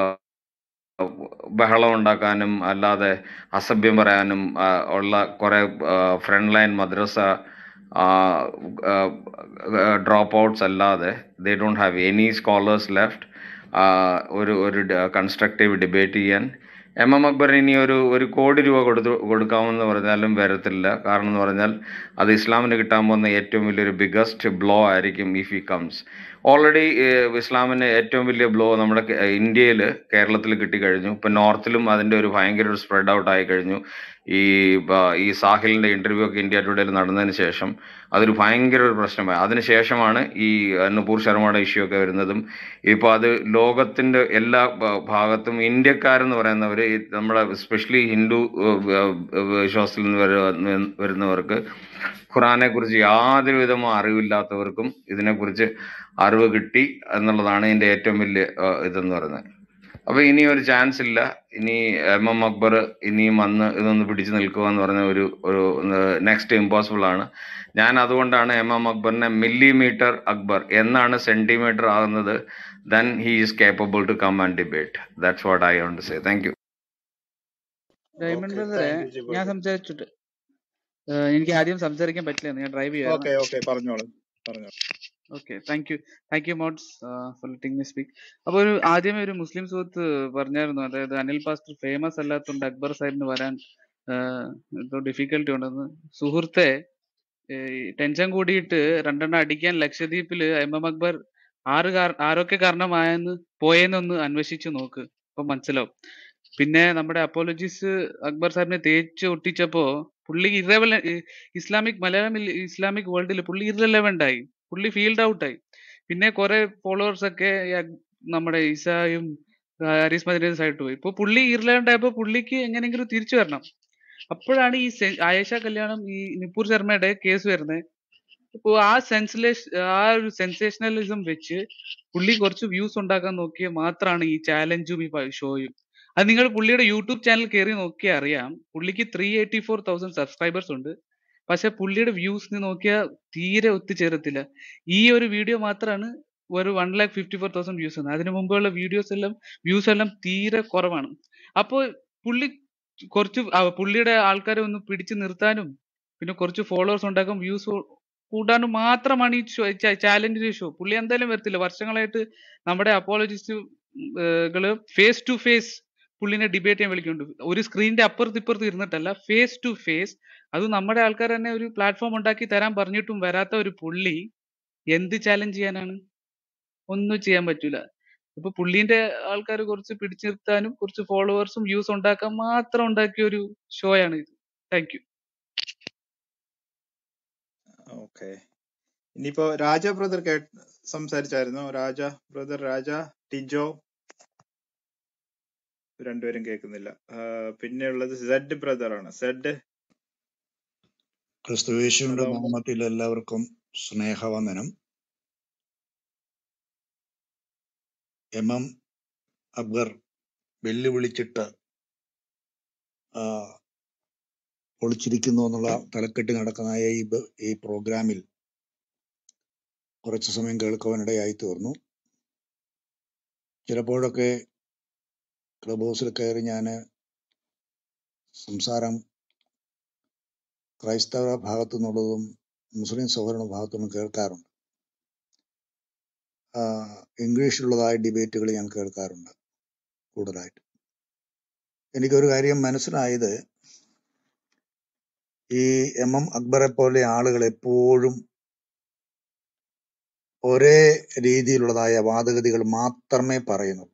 ബഹളം ഉണ്ടാക്കാനും അല്ലാതെ അസഭ്യം പറയാനും ആ, ഉള്ള കുറെ ഫ്രണ്ട് ലൈൻ മദ്രസ ഡ്രോപ്പ് ഔട്ട്സ് അല്ലാതെ they don't have any scholars left ഒരു ഒരു കൺസ്ട്രക്റ്റീവ് ഡിബേറ്റ് ചെയ്യാൻ എം എം അക്ബർ ഇനി ഒരു ഒരു കോടി രൂപ കൊടുത്തു കൊടുക്കാമെന്ന് പറഞ്ഞാലും വരത്തില്ല കാരണം എന്ന് പറഞ്ഞാൽ അത് ഇസ്ലാമിന് കിട്ടാൻ പോകുന്ന ഏറ്റവും വലിയൊരു ബിഗസ്റ്റ് ബ്ലോ ആയിരിക്കും ഇഫ് ഈ കംസ് ഓൾറെഡി ഇസ്ലാമിന് ഏറ്റവും വലിയ ബ്ലോ നമ്മുടെ ഇന്ത്യയിൽ കേരളത്തിൽ കിട്ടിക്കഴിഞ്ഞു ഇപ്പം നോർത്തിലും അതിൻ്റെ ഒരു ഭയങ്കര ഒരു സ്പ്രെഡ് ഔട്ട് ആയി കഴിഞ്ഞു ഈ ബ- ഈ സാഹിലിൻ്റെ ഇൻ്റർവ്യൂ ഒക്കെ ഇന്ത്യ ടുഡേയിൽ നടന്നതിന് ശേഷം അതൊരു ഭയങ്കര ഒരു പ്രശ്നമായി അതിനുശേഷമാണ് ഈ നുപൂർ ശർമ്മയുടെ ഇഷ്യൂ ഒക്കെ വരുന്നതും ഇപ്പോൾ അത് ലോകത്തിൻ്റെ എല്ലാ ഭ- ഭാഗത്തും ഇന്ത്യക്കാരെന്ന് പറയുന്നവർ നമ്മുടെ സ്പെഷ്യലി ഹിന്ദു ഏഹ്, ഏഹ്, വിശ്വാസത്തിൽ നിന്ന് വരു- വരുന്നവർക്ക് ഖുറാനെ കുറിച്ച് യാതൊരു വിധമോ അറിവില്ലാത്തവർക്കും ഇതിനെക്കുറിച്ച് അറിവ് കിട്ടി എന്നുള്ളതാണ് ഇതിൻ്റെ ഏറ്റവും വലിയ ഏഹ്, ഇതെന്ന് പറയുന്നത് അപ്പൊ ഇനി ഒരു ചാൻസ് ഇല്ല ഇനി എം എം അക്ബർ ഇനിയും വന്ന് ഇതൊന്ന് പിടിച്ചു നിൽക്കുക എന്ന് പറഞ്ഞ ഒരു ഒരു നെക്സ്റ്റ് ഇമ്പോസിബിൾ ആണ് ഞാൻ അതുകൊണ്ടാണ് എം എം അക്ബറിനെ മില്ലിമീറ്റർ അക്ബർ എന്നാണ് സെന്റിമീറ്റർ ആകുന്നത് then he is capable to come and debate that's what I want say thank you diamond okay ബ്രദറെ താങ്ക് യു ഞാൻ ജിബോയ് സംസാരിച്ചിട്ട് ഏഹ് എനിക്ക് ആദ്യം സംസാരിക്കാൻ പറ്റില്ല ഞാൻ ഡ്രൈവ് ചെയ്യുമായിരുന്നു ഓക്കെ ഓക്കെ പറഞ്ഞോളൂ പറഞ്ഞോളൂ okay thank you thank you mods for letting me speak അപ്പോൾ ഒരു ആദ്യമേ ഒരു മുസ്ലിം സുഹൃത്ത് പറഞ്ഞായിരുന്നു അതായത് അനിൽ പാസ്റ്റർ ഫേമസ് അല്ലാത്തതുകൊണ്ട് അക്ബർ സാഹിബിന് വരാൻ ഏഹ്, എന്തോ ഡിഫിക്കൽട്ടി ഉണ്ടെന്ന് സുഹൃത്തെ ടെൻഷൻ കൂടിയിട്ട് രണ്ടെണ്ണം അടിക്കാൻ ലക്ഷദ്വീപില് എം എം അക്ബർ ആറ് കാര ആരൊക്കെ കാരണമായെന്ന് പോയെന്നൊന്ന് അന്വേഷിച്ച് നോക്ക് അപ്പൊ മനസ്സിലാവും പിന്നെ നമ്മുടെ അപ്പോളജിസ് അക്ബർ സാഹിബിനെ തേച്ച് ഒട്ടിച്ചപ്പോ പുള്ളി ഇറവല ഇസ്ലാമിക് മലയാളം ഇല്ല- ഇസ്ലാമിക് വേൾഡിൽ പുള്ളി ഇറലവെന്റ് ആയി പുള്ളി ഫീൽഡ് ഔട്ട് ആയി പിന്നെ കുറെ ഫോളോവേഴ്സ് ഒക്കെ ഈ അക്- നമ്മുടെ ഇസായും ഹരീസ് മദീനസ് ആയിട്ട് പോയി ഇപ്പൊ പുള്ളി ഇറലവെന്റ് ആയപ്പോ പുള്ളിക്ക് എങ്ങനെയെങ്കിലും തിരിച്ചു വരണം അപ്പോഴാണ് ഈ സെ- ആയേഷ കല്യാണം ഈ നിപ്പൂർ ശർമ്മയുടെ കേസ് വരുന്നത് ഇപ്പൊ ആ സെൻസിലേഷ ആ ഒരു സെൻസേഷണലിസം വെച്ച് പുള്ളി കുറച്ച് വ്യൂസ് ഉണ്ടാക്കാൻ നോക്കിയ മാത്രമാണ് ഈ ചാലഞ്ചും ഈ പ- ഷോയും അത് നിങ്ങൾ പുള്ളിയുടെ യൂട്യൂബ് ചാനൽ കയറി നോക്കിയാൽ അറിയാം പുള്ളിക്ക് three eighty four thousand subscribers ഉണ്ട് പക്ഷെ പുള്ളിയുടെ വ്യൂസ് നോക്കിയാൽ തീരെ ഒത്തുചേരത്തില്ല ഈ ഒരു വീഡിയോ മാത്രമാണ് ഒരു one lakh fifty four thousand views ആണ് അതിനു മുമ്പുള്ള വീഡിയോസ് എല്ലാം വ്യൂസ് എല്ലാം തീരെ കുറവാണ് അപ്പോൾ പുള്ളി കുറച്ച് ആ പുള്ളിയുടെ ആൾക്കാരെ ഒന്ന് പിടിച്ചു നിർത്താനും പിന്നെ കുറച്ച് ഫോളോവേഴ്സ് ഉണ്ടാക്കാൻ വ്യൂസ് കൂട്ടാനും മാത്രമാണ് ഈ ഷോ ചാലഞ്ച് ഷോ പുള്ളി എന്തായാലും വരത്തില്ല വർഷങ്ങളായിട്ട് നമ്മുടെ അപ്പോളജിസ്റ്റുകള് ഫേസ് ടു ഫേസ് പുള്ളിനെ ഡിബേറ്റ് ചെയ്യാൻ വിളിക്കുന്നുണ്ട് ഒരു സ്ക്രീനിന്റെ അപ്പുറത്ത് ഇപ്പുറത്ത് ഇരുന്നിട്ടല്ല ഫേസ് ടു ഫേസ് അത് നമ്മുടെ ആൾക്കാർ തന്നെ ഒരു പ്ലാറ്റ്ഫോം ഉണ്ടാക്കി തരാൻ പറഞ്ഞിട്ടും വരാത്ത ഒരു പുള്ളി എന്ത് ചാലഞ്ച് ചെയ്യാനാണ് ഒന്നും ചെയ്യാൻ പറ്റൂല ഇപ്പൊ പുള്ളീന്റെ ആൾക്കാർ കുറച്ച് പിടിച്ചു നിർത്താനും കുറച്ച് ഫോളോവേഴ്സും വ്യൂസ് ഉണ്ടാക്കാൻ മാത്രം ഉണ്ടാക്കിയ ഒരു ഷോ ആണ് ഇത് താങ്ക് യു ഓക്കെ ഇനിയിപ്പോ രാജ ബ്രദർ കേ സംസാരിച്ചായിരുന്നു രാജ ബ്രദർ രാജ ടിജോ രണ്ടുപേരും കേൾക്കുന്നില്ല ആഹ് പിന്നെ ഉള്ളത് സെഡ് ബ്രദർ ആണ് സെഡ് ക്രിസ്തുവേശുവിന്റെ ഹലോ നാമത്തിൽ എല്ലാവർക്കും സ്നേഹവന്ദനം എം എം അക്ബർ വെല്ലുവിളിച്ചിട്ട് ആ, ഒളിച്ചിരിക്കുന്നു എന്നുള്ള തലക്കെട്ട് നടക്കുന്ന ഈ ബ- ഈ പ്രോഗ്രാമിൽ കുറച്ചു സമയം കേൾക്കുവാനിടയായി തീർന്നു ചിലപ്പോഴൊക്കെ ക്ലബ് ഹൗസിൽ കയറി ഞാൻ സംസാരം ക്രൈസ്തവ ഭാഗത്തു നിന്നുള്ളതും മുസ്ലിം സഹോദരണ ഭാഗത്തു നിന്നും കേൾക്കാറുണ്ട് ആ, ഇംഗ്ലീഷിലുള്ളതായ ഡിബേറ്റുകൾ ഞാൻ കേൾക്കാറുണ്ട് കൂടുതലായിട്ട് എനിക്കൊരു കാര്യം മനസ്സിലായത് ഈ എം എം അക്ബറെ പോലെ ആളുകൾ എപ്പോഴും ഒരേ രീതിയിലുള്ളതായ വാദഗതികൾ മാത്രമേ പറയുന്നുള്ളൂ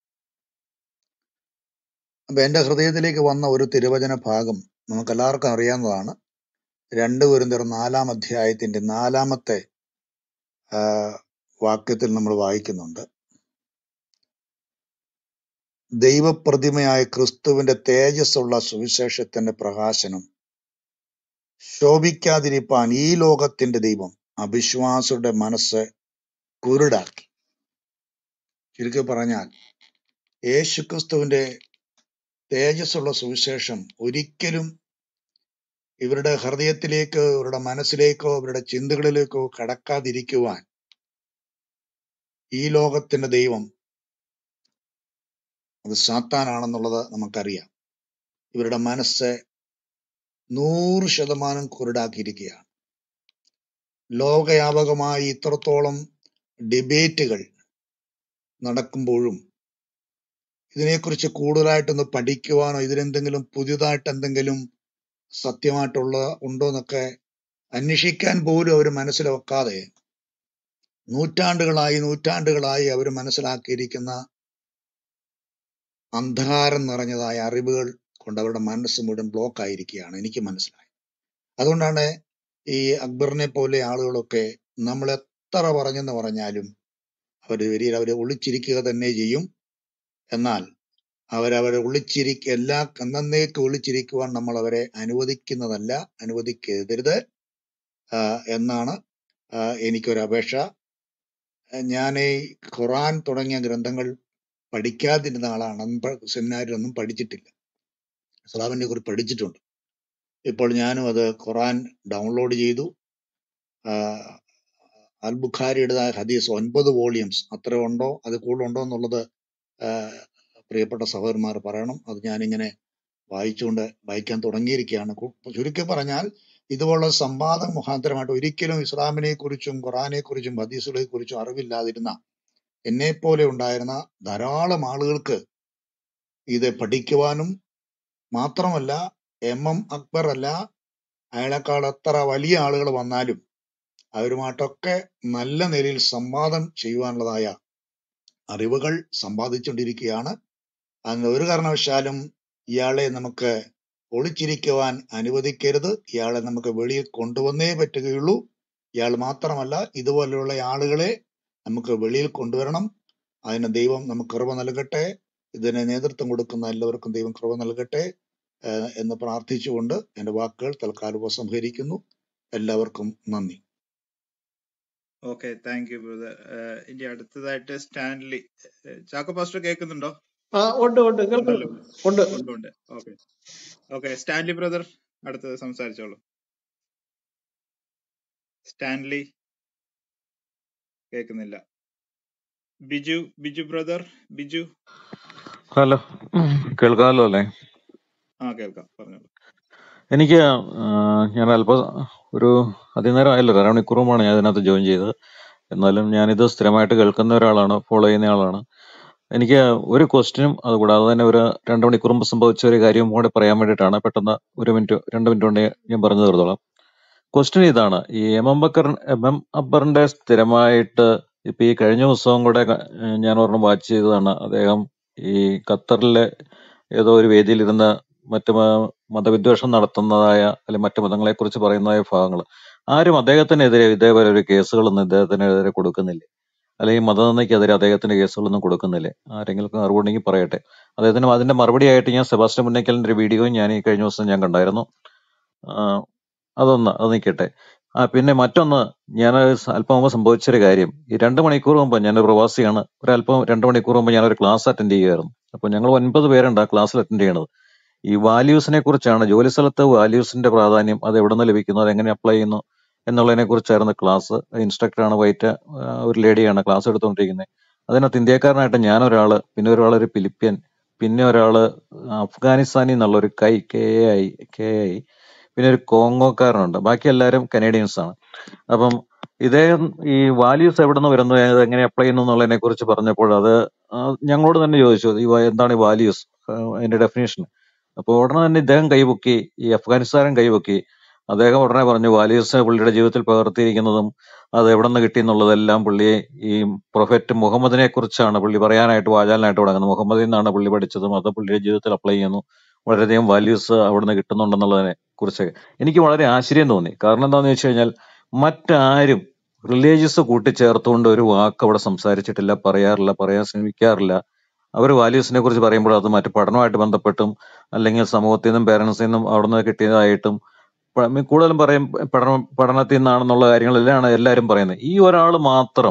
അപ്പൊ എന്റെ ഹൃദയത്തിലേക്ക് വന്ന ഒരു തിരുവചന ഭാഗം നമുക്ക് എല്ലാവർക്കും അറിയാവുന്നതാണ് രണ്ട് കുരുന്തർ നാലാം അധ്യായത്തിന്റെ നാലാമത്തെ ആ, വാക്യത്തിൽ നമ്മൾ വായിക്കുന്നുണ്ട് ദൈവപ്രതിമയായ ക്രിസ്തുവിന്റെ തേജസ്സുള്ള സുവിശേഷത്തിന്റെ പ്രകാശനം ശോഭിക്കാതിരിപ്പാൻ ഈ ലോകത്തിന്റെ ദൈവം അവിശ്വാസിയുടെ മനസ്സ് കുരുടാക്കി ചുരുക്കി പറഞ്ഞാൽ യേശുക്രിസ്തുവിന്റെ തേജസ്സുള്ള സുവിശേഷം ഒരിക്കലും ഇവരുടെ ഹൃദയത്തിലേക്കോ ഇവരുടെ മനസ്സിലേക്കോ ഇവരുടെ ചിന്തകളിലേക്കോ കടക്കാതിരിക്കുവാൻ ഈ ലോകത്തിന്റെ ദൈവം അത് സാത്താനാണെന്നുള്ളത് നമുക്കറിയാം ഇവരുടെ മനസ്സ് നൂറ് ശതമാനം കുരുടാക്കിയിരിക്കുകയാണ് ലോകവ്യാപകമായി ഇത്രത്തോളം ഡിബേറ്റുകൾ നടക്കുമ്പോഴും ഇതിനെക്കുറിച്ച് കൂടുതലായിട്ടൊന്ന് പഠിക്കുവാനോ ഇതിലെന്തെങ്കിലും പുതിയതായിട്ട് എന്തെങ്കിലും സത്യമായിട്ടുള്ള ഉണ്ടോ എന്നൊക്കെ അന്വേഷിക്കാൻ പോലും അവർ മനസ്സിൽ വെക്കാതെ നൂറ്റാണ്ടുകളായി നൂറ്റാണ്ടുകളായി അവർ മനസ്സിലാക്കിയിരിക്കുന്ന അന്ധകാരം നിറഞ്ഞതായ അറിവുകൾ കൊണ്ട് അവരുടെ മനസ്സ് മുഴുവൻ ബ്ലോക്ക് ആയിരിക്കുകയാണ് എനിക്ക് മനസ്സിലായത് അതുകൊണ്ടാണ് ഈ അക്ബറിനെ പോലെ ആളുകളൊക്കെ നമ്മൾ എത്ര പറഞ്ഞെന്ന് പറഞ്ഞാലും അവർ വരിയിൽ അവരെ ഒളിച്ചിരിക്കുക തന്നെ ചെയ്യും എന്നാൽ അവരവരെ ഒളിച്ചിരിക്ക എല്ലാ എന്നേക്ക് ഒളിച്ചിരിക്കുവാൻ നമ്മൾ അവരെ അനുവദിക്കുന്നതല്ല അനുവദിക്കരുത് ആ, എന്നാണ് ആ, എനിക്കൊരു അപേക്ഷ ഞാൻ ഈ ഖുറാൻ തുടങ്ങിയ ഗ്രന്ഥങ്ങൾ പഠിക്കാതിരുന്ന ആളാണ് അന്ന് സെമിനാരിലൊന്നും പഠിച്ചിട്ടില്ല ഇസ്ലാമിനെ കുറിച്ച് പഠിച്ചിട്ടുണ്ട് ഇപ്പോൾ ഞാനും അത് ഖുറാൻ ഡൗൺലോഡ് ചെയ്തു ആ, അൽ ബുഖാരിയുടേതായ ഹദീസ് ഒൻപത് വോളിയംസ് അത്ര ഉണ്ടോ അത് കൂടുതലുണ്ടോ എന്നുള്ളത് ആ, പ്രിയപ്പെട്ട സഹോദരന്മാർ പറയണം അത് ഞാനിങ്ങനെ വായിച്ചുകൊണ്ട് വായിക്കാൻ തുടങ്ങിയിരിക്കുകയാണ് കു- ചുരുക്കി പറഞ്ഞാൽ ഇതുപോലുള്ള സംവാദം മുഖാന്തരമായിട്ട് ഒരിക്കലും ഇസ്ലാമിനെ കുറിച്ചും ഖുറാനെ കുറിച്ചും ഹദീസുകളെ കുറിച്ചും അറിവില്ലാതിരുന്ന എന്നെ പോലെ ഉണ്ടായിരുന്ന ധാരാളം ആളുകൾക്ക് ഇത് പഠിക്കുവാനും മാത്രമല്ല എം എം അക്ബർ അല്ല അയാളെക്കാൾ എത്ര വലിയ ആളുകൾ വന്നാലും അവരുമായിട്ടൊക്കെ നല്ല നിലയിൽ സംവാദം ചെയ്യുവാനുള്ളതായ അറിവുകൾ സമ്പാദിച്ചുകൊണ്ടിരിക്കുകയാണ് അങ്ങനെ ഒരു കാരണവശാലും ഇയാളെ നമുക്ക് ഒളിച്ചിരിക്കുവാൻ അനുവദിക്കരുത് ഇയാളെ നമുക്ക് വെളിയിൽ കൊണ്ടുവന്നേ പറ്റുകയുള്ളൂ ഇയാൾ മാത്രമല്ല ഇതുപോലെയുള്ള ആളുകളെ നമുക്ക് വെളിയിൽ കൊണ്ടുവരണം അതിന് ദൈവം നമുക്ക് കൃപ നൽകട്ടെ ഇതിന് നേതൃത്വം കൊടുക്കുന്ന എല്ലാവർക്കും ദൈവം കൃപ നൽകട്ടെ ഏഹ് എന്ന് പ്രാർത്ഥിച്ചുകൊണ്ട് എന്റെ വാക്കുകൾ തൽക്കാലം ഉപസംഹരിക്കുന്നു എല്ലാവർക്കും നന്ദി ഓക്കെ താങ്ക് യു ബ്രദർ ഇനി അടുത്തതായിട്ട് സ്റ്റാൻലി ഏഹ് ചാക്കോ പാസ്റ്റർ കേൾക്കുന്നുണ്ടോ ആ ഉണ്ട് ഉണ്ട് കേൾക്കുന്നുണ്ട് ഉണ്ടല്ലോ ഉണ്ട് ഉണ്ട് ഉണ്ട് ഓക്കെ ഓക്കെ സ്റ്റാൻലി ബ്രദർ അടുത്തത് സംസാരിച്ചോളൂ സ്റ്റാൻലി കേൾക്കുന്നില്ല ബിജു ബിജു ബ്രദർ ബിജു ഹലോ ഉം, കേൾക്കാമല്ലോ അല്ലേ ആ കേൾക്കാം പറഞ്ഞോളൂ എനിക്ക് ആ, ഞാൻ അല്പം ഒരു അതിനേരം ആയല്ലോ ഒരു അരമണിക്കൂറുമാണ് ഞാൻ ഇതിനകത്ത് ജോയിൻ ചെയ്തത് എന്നാലും ഞാനിത് സ്ഥിരമായിട്ട് കേൾക്കുന്ന ഒരാളാണ് ഫോളോ ചെയ്യുന്ന ആളാണ് എനിക്ക് ഒരു ക്വസ്റ്റ്യനും അതുകൂടാതെ തന്നെ ഒരു രണ്ട് മണിക്കൂർ മുമ്പ് സംഭവിച്ച ഒരു കാര്യം കൂടെ പറയാൻ വേണ്ടിയിട്ടാണ് പെട്ടെന്ന് ഒരു മിനിറ്റ് രണ്ട് മിനിറ്റ് കൊണ്ട് ഞാൻ പറഞ്ഞു തീർത്തോളാം ക്വസ്റ്റ്യൻ ഇതാണ് ഈ M M Bakkar M M അക്ബറിന്റെ സ്ഥിരമായിട്ട് ഇപ്പൊ ഈ കഴിഞ്ഞ ദിവസവും കൂടെ ക- ഞാൻ ഒരെണ്ണം വാച്ച് ചെയ്തതാണ് അദ്ദേഹം ഈ ഖത്തറിലെ ഏതോ ഒരു വേദിയിലിരുന്ന് മറ്റ് മ- മതവിദ്വേഷം നടത്തുന്നതായ അല്ലെങ്കിൽ മറ്റു മതങ്ങളെ കുറിച്ച് പറയുന്നതായ ഭാഗങ്ങൾ ആരും അദ്ദേഹത്തിനെതിരെ ഇതേപോലെ ഒരു കേസുകളൊന്നും ഇദ്ദേഹത്തിനെതിരെ കൊടുക്കുന്നില്ല അല്ലെങ്കിൽ മതനിന്ദയ്ക്കെതിരെ അദ്ദേഹത്തിന്റെ കേസുകളൊന്നും കൊടുക്കുന്നില്ലേ ആരെങ്കിലും അറിവുണ്ടെങ്കിൽ പറയട്ടെ അദ്ദേഹത്തിന് അതിന്റെ മറുപടിയായിട്ട് ഞാൻ സെബാസ്റ്റ്യൻ മുന്നേക്കലിന്റെ ഒരു വീഡിയോയും ഞാൻ ഈ കഴിഞ്ഞ ദിവസം ഞാൻ കണ്ടായിരുന്നു ആ, അതൊന്ന് അത് നിൽക്കട്ടെ ആ പിന്നെ മറ്റൊന്ന് ഞാൻ അല്പം മുമ്പ് സംഭവിച്ചൊരു കാര്യം ഈ രണ്ട് മണിക്കൂർ മുമ്പ് ഞാൻ പ്രവാസിയാണ് ഒരല്പം രണ്ട് മണിക്കൂർ മുമ്പ് ഞാൻ ഒരു ക്ലാസ് അറ്റൻഡ് ചെയ്യുമായിരുന്നു അപ്പോൾ ഞങ്ങൾ ഒൻപത് പേരുണ്ട് ആ ക്ലാസ്സിൽ അറ്റൻഡ് ചെയ്യണത് ഈ വാല്യൂസിനെ കുറിച്ചാണ് ജോലി സ്ഥലത്ത് വാല്യൂസിന്റെ പ്രാധാന്യം അത് എവിടെ നിന്ന് ലഭിക്കുന്നു അത് എങ്ങനെ അപ്ലൈ ചെയ്യുന്നു എന്നുള്ളതിനെ കുറിച്ചായിരുന്നു ക്ലാസ് ഇൻസ്ട്രക്ടറാണ് വൈറ്റ് ഒരു ലേഡിയാണ് ക്ലാസ് എടുത്തുകൊണ്ടിരിക്കുന്നത് അതിനകത്ത് ഇന്ത്യക്കാരനായിട്ട് ഞാൻ ഒരാള് പിന്നെ ഒരാൾ ഒരു ഫിലിപ്പിയൻ പിന്നെ ഒരാള് അഫ്ഗാനിസ്ഥാനിൽ നിന്നുള്ള ഒരു കൈ കെ ഐ കെ ഐ പിന്നെ ഒരു കോങ്കോക്കാരനുണ്ട് ബാക്കി എല്ലാവരും കനേഡിയൻസ് ആണ് അപ്പം ഇദ്ദേഹം ഈ വാല്യൂസ് എവിടെ നിന്ന് വരുന്നു അത് എങ്ങനെ അപ്ലൈ ചെയ്യുന്നു എന്നുള്ളതിനെ കുറിച്ച് പറഞ്ഞപ്പോൾ അത് ആ, ഞങ്ങളോട് തന്നെ ചോദിച്ചു ഈ വ- എന്താണ് ഈ വാല്യൂസ് അതിന്റെ ഡെഫിനേഷൻ അപ്പോൾ ഉടനെ തന്നെ ഇദ്ദേഹം കൈപൊക്കി ഈ അഫ്ഗാനിസ്ഥാൻ കൈപൊക്കി അദ്ദേഹം ഉടനെ പറഞ്ഞു വാല്യൂസ് പുള്ളിയുടെ ജീവിതത്തിൽ പകർത്തിയിരിക്കുന്നതും അത് എവിടെ നിന്ന് കിട്ടി എന്നുള്ളതെല്ലാം പുള്ളി ഈ പ്രൊഫറ്റ് മുഹമ്മദിനെ കുറിച്ചാണ് പുള്ളി പറയാനായിട്ട് വാചാലനായിട്ട് തുടങ്ങുന്നത് മുഹമ്മദിൽ നിന്നാണ് പുള്ളി പഠിച്ചതും അത് പുള്ളിയുടെ ജീവിതത്തിൽ അപ്ലൈ ചെയ്യുന്നു വളരെയധികം വാല്യൂസ് അവിടെ നിന്ന് കിട്ടുന്നുണ്ടെന്നുള്ളതിനെ കുറിച്ച് എനിക്ക് വളരെ ആശ്ചര്യം തോന്നി കാരണം എന്താണെന്ന് വെച്ച് കഴിഞ്ഞാൽ മറ്റാരും റിലീജിയസ് കൂട്ടിച്ചേർത്തുകൊണ്ട് ഒരു വാക്ക് അവിടെ സംസാരിച്ചിട്ടില്ല പറയാറില്ല പറയാൻ ശ്രമിക്കാറില്ല അവർ വാല്യൂസിനെ കുറിച്ച് പറയുമ്പോൾ അത് മറ്റു പഠനമായിട്ട് ബന്ധപ്പെട്ടും അല്ലെങ്കിൽ സമൂഹത്തിൽ നിന്നും പേരൻസിൽ നിന്നും അവിടെ നിന്ന് കിട്ടിയതായിട്ടും പ- കൂടുതലും പറയും പഠന പഠനത്തിൽ നിന്നാണെന്നുള്ള കാര്യങ്ങളെല്ലാം എല്ലാവരും പറയുന്നത് ഈ ഒരാൾ മാത്രം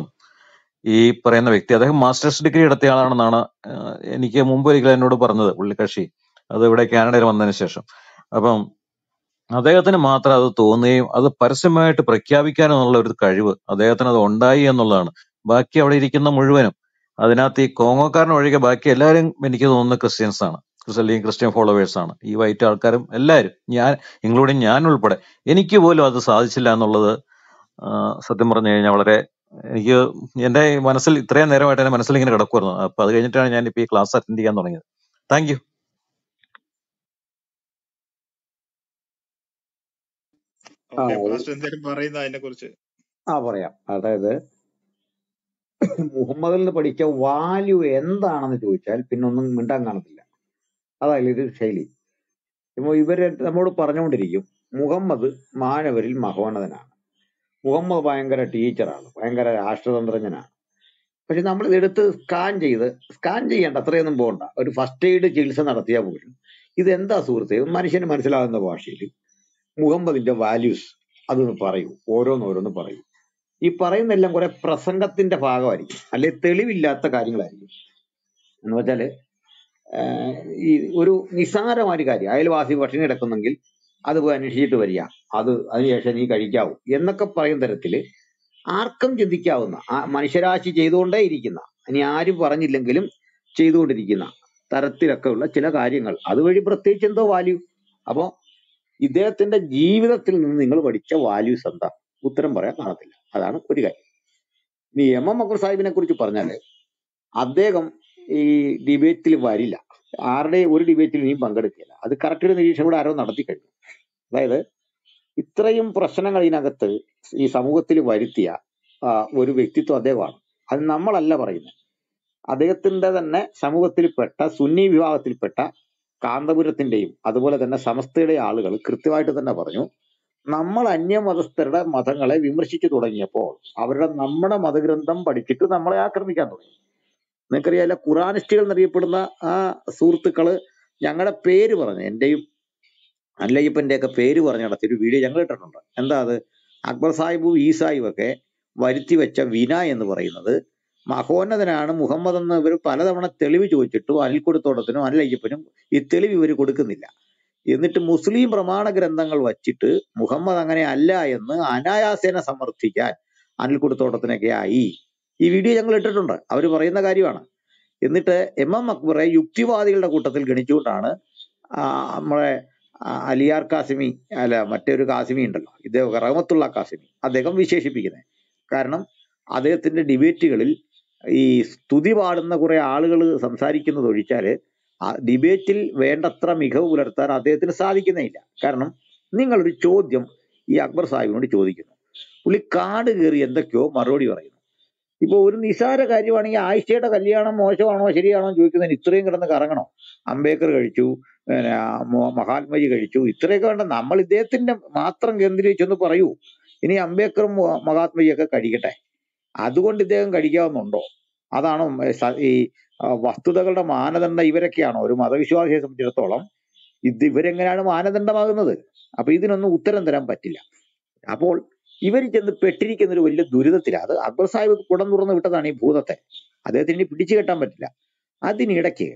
ഈ പറയുന്ന വ്യക്തി അദ്ദേഹം മാസ്റ്റേഴ്സ് ഡിഗ്രി എടുത്ത ആളാണെന്നാണ് ആഹ് എനിക്ക് മുമ്പ് ഒരിക്കലും എന്നോട് പറഞ്ഞത് പുള്ളിക്കക്ഷി അത് ഇവിടെ കാനഡയിൽ വന്നതിന് ശേഷം അപ്പം അദ്ദേഹത്തിന് മാത്രം അത് തോന്നുകയും അത് പരസ്യമായിട്ട് പ്രഖ്യാപിക്കാനുള്ള ഒരു കഴിവ് അദ്ദേഹത്തിന് അത് ഉണ്ടായി എന്നുള്ളതാണ് ബാക്കി അവിടെ ഇരിക്കുന്ന മുഴുവനും അതിനകത്ത് ഈ കോങ്ങോക്കാരൻ ഒഴികെ ബാക്കി എല്ലാവരും എനിക്ക് തോന്നുന്നത് ക്രിസ്ത്യൻസ് ആണ് ക്രിസ്- അല്ലെങ്കിൽ ക്രിസ്ത്യൻ ഫോളോവേഴ്സ് ആണ് ഈ വൈറ്റ് ആൾക്കാരും എല്ലാവരും ഞാൻ ഇൻക്ലൂഡിങ് ഞാൻ ഉൾപ്പെടെ എനിക്ക് പോലും അത് സാധിച്ചില്ല എന്നുള്ളത് ആ, സത്യം പറഞ്ഞു കഴിഞ്ഞാൽ വളരെ എനിക്ക് എന്റെ ഈ മനസ്സിൽ ഇത്രയും നേരമായിട്ട് എന്റെ മനസ്സിൽ ഇങ്ങനെ കിടക്കുമായിരുന്നു അപ്പൊ അത് കഴിഞ്ഞിട്ടാണ് ഞാൻ ഇപ്പൊ ഈ ക്ലാസ് അറ്റൻഡ് ചെയ്യാൻ തുടങ്ങിയത് താങ്ക് യു ആ ഓക്കെ ഒരു- പാസ്റ്റർ എന്തെങ്കിലും പറയുന്ന അതിനെ കുറിച്ച് ആ പറയാം അതായത് മുഹമ്മദിൽ നിന്ന് പഠിച്ച വാല്യൂ എന്താണെന്ന് ചോദിച്ചാൽ പിന്നെ ഒന്നും മിണ്ടാൻ കാണത്തില്ല അതായത് ഇത് ശൈലി ഇപ്പൊ ഇവര് നമ്മോട് പറഞ്ഞുകൊണ്ടിരിക്കും മുഹമ്മദ് മാനവരിൽ മഹോന്നതനാണ് മുഹമ്മദ് ഭയങ്കര ടീച്ചറാണ് ഭയങ്കര രാഷ്ട്രതന്ത്രജ്ഞനാണ് പക്ഷെ നമ്മൾ ഇതെടുത്ത് സ്കാൻ ചെയ്ത് സ്കാൻ ചെയ്യേണ്ട അത്രയൊന്നും പോകണ്ട ഒരു ഫസ്റ്റ് എയ്ഡ് ചികിത്സ നടത്തിയാൽ പോലും ഇതെന്താ സുഹൃത്തെ ഒരു മനുഷ്യന് മനസ്സിലാകുന്ന ഭാഷയിൽ മുഹമ്മദിന്റെ വാല്യൂസ് അതൊന്ന് പറയൂ ഓരോന്നോരോന്ന് പറയൂ ഈ പറയുന്നെല്ലാം കുറെ പ്രസംഗത്തിന്റെ ഭാഗമായിരിക്കും അല്ലെ തെളിവില്ലാത്ത കാര്യങ്ങളായിരിക്കും എന്ന് വെച്ചാല് ആഹ് ഈ ഒരു നിസ്സാരമായ ഒരു കാര്യം അയൽവാസി പട്ടിണി കിടക്കുന്നെങ്കിൽ അത് പോയി അന്വേഷിച്ചിട്ട് വരിക അത് അതിനുശേഷം നീ കഴിക്കാവൂ എന്നൊക്കെ പറയുന്ന തരത്തില് ആർക്കും ചിന്തിക്കാവുന്ന ആ മനുഷ്യരാശി ചെയ്തുകൊണ്ടേ ഇരിക്കുന്ന ഇനി ആരും പറഞ്ഞില്ലെങ്കിലും ചെയ്തുകൊണ്ടിരിക്കുന്ന തരത്തിലൊക്കെ ഉള്ള ചില കാര്യങ്ങൾ അതുവഴി പ്രത്യേകിച്ച് എന്തോ വാല്യൂ അപ്പോ ഇദ്ദേഹത്തിന്റെ ജീവിതത്തിൽ നിന്ന് നിങ്ങൾ പഠിച്ച വാല്യൂസ് എന്താ ഉത്തരം പറയാൻ കാണത്തില്ല അതാണ് ഒരു കാര്യം ഇനി എം എം അക്ബർ സാഹിബിനെ കുറിച്ച് പറഞ്ഞാല് അദ്ദേഹം ഈ ഡിബേറ്റിൽ വരില്ല ആരുടെ ഒരു ഡിബേറ്റിൽ ഇനിയും പങ്കെടുക്കില്ല അത് കറക്റ്റ് ഒരു നിരീക്ഷണം ഇവിടെ ആരോ നടത്തി കഴിഞ്ഞു അതായത് ഇത്രയും പ്രശ്നങ്ങൾ ഇതിനകത്ത് ഈ സമൂഹത്തിൽ വരുത്തിയ ആ, ഒരു വ്യക്തിത്വം അദ്ദേഹമാണ് അത് നമ്മളല്ല പറയുന്നത് അദ്ദേഹത്തിന്റെ തന്നെ സമൂഹത്തിൽപ്പെട്ട സുന്നി വിഭാഗത്തിൽപ്പെട്ട കാന്തപുരത്തിന്റെയും അതുപോലെ തന്നെ സമസ്തയുടെ ആളുകൾ കൃത്യമായിട്ട് തന്നെ പറഞ്ഞു നമ്മൾ അന്യമതസ്ഥരുടെ മതങ്ങളെ വിമർശിച്ചു തുടങ്ങിയപ്പോൾ അവരുടെ നമ്മുടെ മതഗ്രന്ഥം പഠിച്ചിട്ട് നമ്മളെ ആക്രമിക്കാൻ തുടങ്ങി നിങ്ങൾക്കറിയാലോ ഖുറാനിസ്റ്റുകൾ എന്നറിയപ്പെടുന്ന ആ സുഹൃത്തുക്കള് ഞങ്ങളുടെ പേര് പറഞ്ഞു എന്റെയും അല്ലയ്യപ്പന്റെ ഒക്കെ പേര് പറഞ്ഞു നടത്തിയ ഒരു വീഡിയോ ഞങ്ങൾ ഇട്ടിട്ടുണ്ട് എന്താ അത് അക്ബർ സാഹിബും ഈസായും ഒക്കെ വരുത്തി വെച്ച വിന എന്ന് പറയുന്നത് മഹോന്നതനാണ് മുഹമ്മദ് എന്ന് ഇവർ പലതവണ തെളിവ് ചോദിച്ചിട്ടും അനിൽക്കുടത്തോടത്തിനും അനിലയ്യപ്പനും ഈ തെളിവ് ഇവർ കൊടുക്കുന്നില്ല എന്നിട്ട് മുസ്ലിം പ്രമാണ ഗ്രന്ഥങ്ങൾ വച്ചിട്ട് മുഹമ്മദ് അങ്ങനെ അല്ല എന്ന് അനായാസേന സമർത്ഥിക്കാൻ അനിൽക്കുടത്തോട്ടത്തിനൊക്കെ ആയി ഈ വീഡിയോ ഞങ്ങൾ ഇട്ടിട്ടുണ്ട് അവർ പറയുന്ന കാര്യമാണ് എന്നിട്ട് എം എം അക്ബറെ യുക്തിവാദികളുടെ കൂട്ടത്തിൽ ഗണിച്ചുകൊണ്ടാണ് ആ, നമ്മളെ ആ, അലിയാർ കാസിമി അല്ല മറ്റൊരു കാസിമി ഉണ്ടല്ലോ ഇദ്ദേഹം റഹമത്തുള്ള കാസിമി അദ്ദേഹം വിശേഷിപ്പിക്കുന്നത് കാരണം അദ്ദേഹത്തിന്റെ ഡിബേറ്റുകളിൽ ഈ സ്തുതി പാടുന്ന കുറെ ആളുകൾ സംസാരിക്കുന്നത് ഒഴിച്ചാല് ആ ഡിബേറ്റിൽ വേണ്ടത്ര മികവ് പുലർത്താൻ അദ്ദേഹത്തിന് സാധിക്കുന്നില്ല കാരണം നിങ്ങളൊരു ചോദ്യം ഈ അക്ബർ സാഹിബിനോട് ചോദിക്കുന്നു പുള്ളി കാട് കയറി എന്തൊക്കെയോ മറുപടി പറയുന്നു ഇപ്പൊ ഒരു നിസാര കാര്യമാണെങ്കിൽ ആയിഷയുടെ കല്യാണം മോശമാണോ ശരിയാണോ എന്ന് ചോദിക്കുന്നതിന് ഇത്രയും കിടന്ന് കറങ്ങണോ അംബേദ്കർ കഴിച്ചു പിന്നെ മൊ- മഹാത്മജി കഴിച്ചു ഇത്രയൊക്കെ വേണ്ട നമ്മൾ ഇദ്ദേഹത്തിന്റെ മാത്രം കേന്ദ്രീകരിച്ചൊന്ന് പറയൂ ഇനി അംബേദ്കറും മൊ- മഹാത്മജിയൊക്കെ കഴിക്കട്ടെ അതുകൊണ്ട് ഇദ്ദേഹം കഴിക്കാവുന്നുണ്ടോ അതാണോ ഏ, സ- ഈ ആ, വസ്തുതകളുടെ മാനദണ്ഡം ഇവരൊക്കെയാണോ ഒരു മതവിശ്വാസിയെ സംബന്ധിച്ചിടത്തോളം ഇത് ഇവരെങ്ങനെയാണ് മാനദണ്ഡമാകുന്നത് അപ്പൊ ഇതിനൊന്നും ഉത്തരം തരാൻ പറ്റില്ല അപ്പോൾ ഇവർ ചെന്ന് പെട്ടിരിക്കുന്ന ഒരു വലിയ ദുരിതത്തിലാണ് അത് അക്ബർ സാഹിബ് കുടം തുറന്ന് വിട്ടതാണ് ഈ ഭൂതത്തെ അദ്ദേഹത്തിന് ഇനി പിടിച്ചു കെട്ടാൻ പറ്റില്ല അതിനിടയ്ക്ക്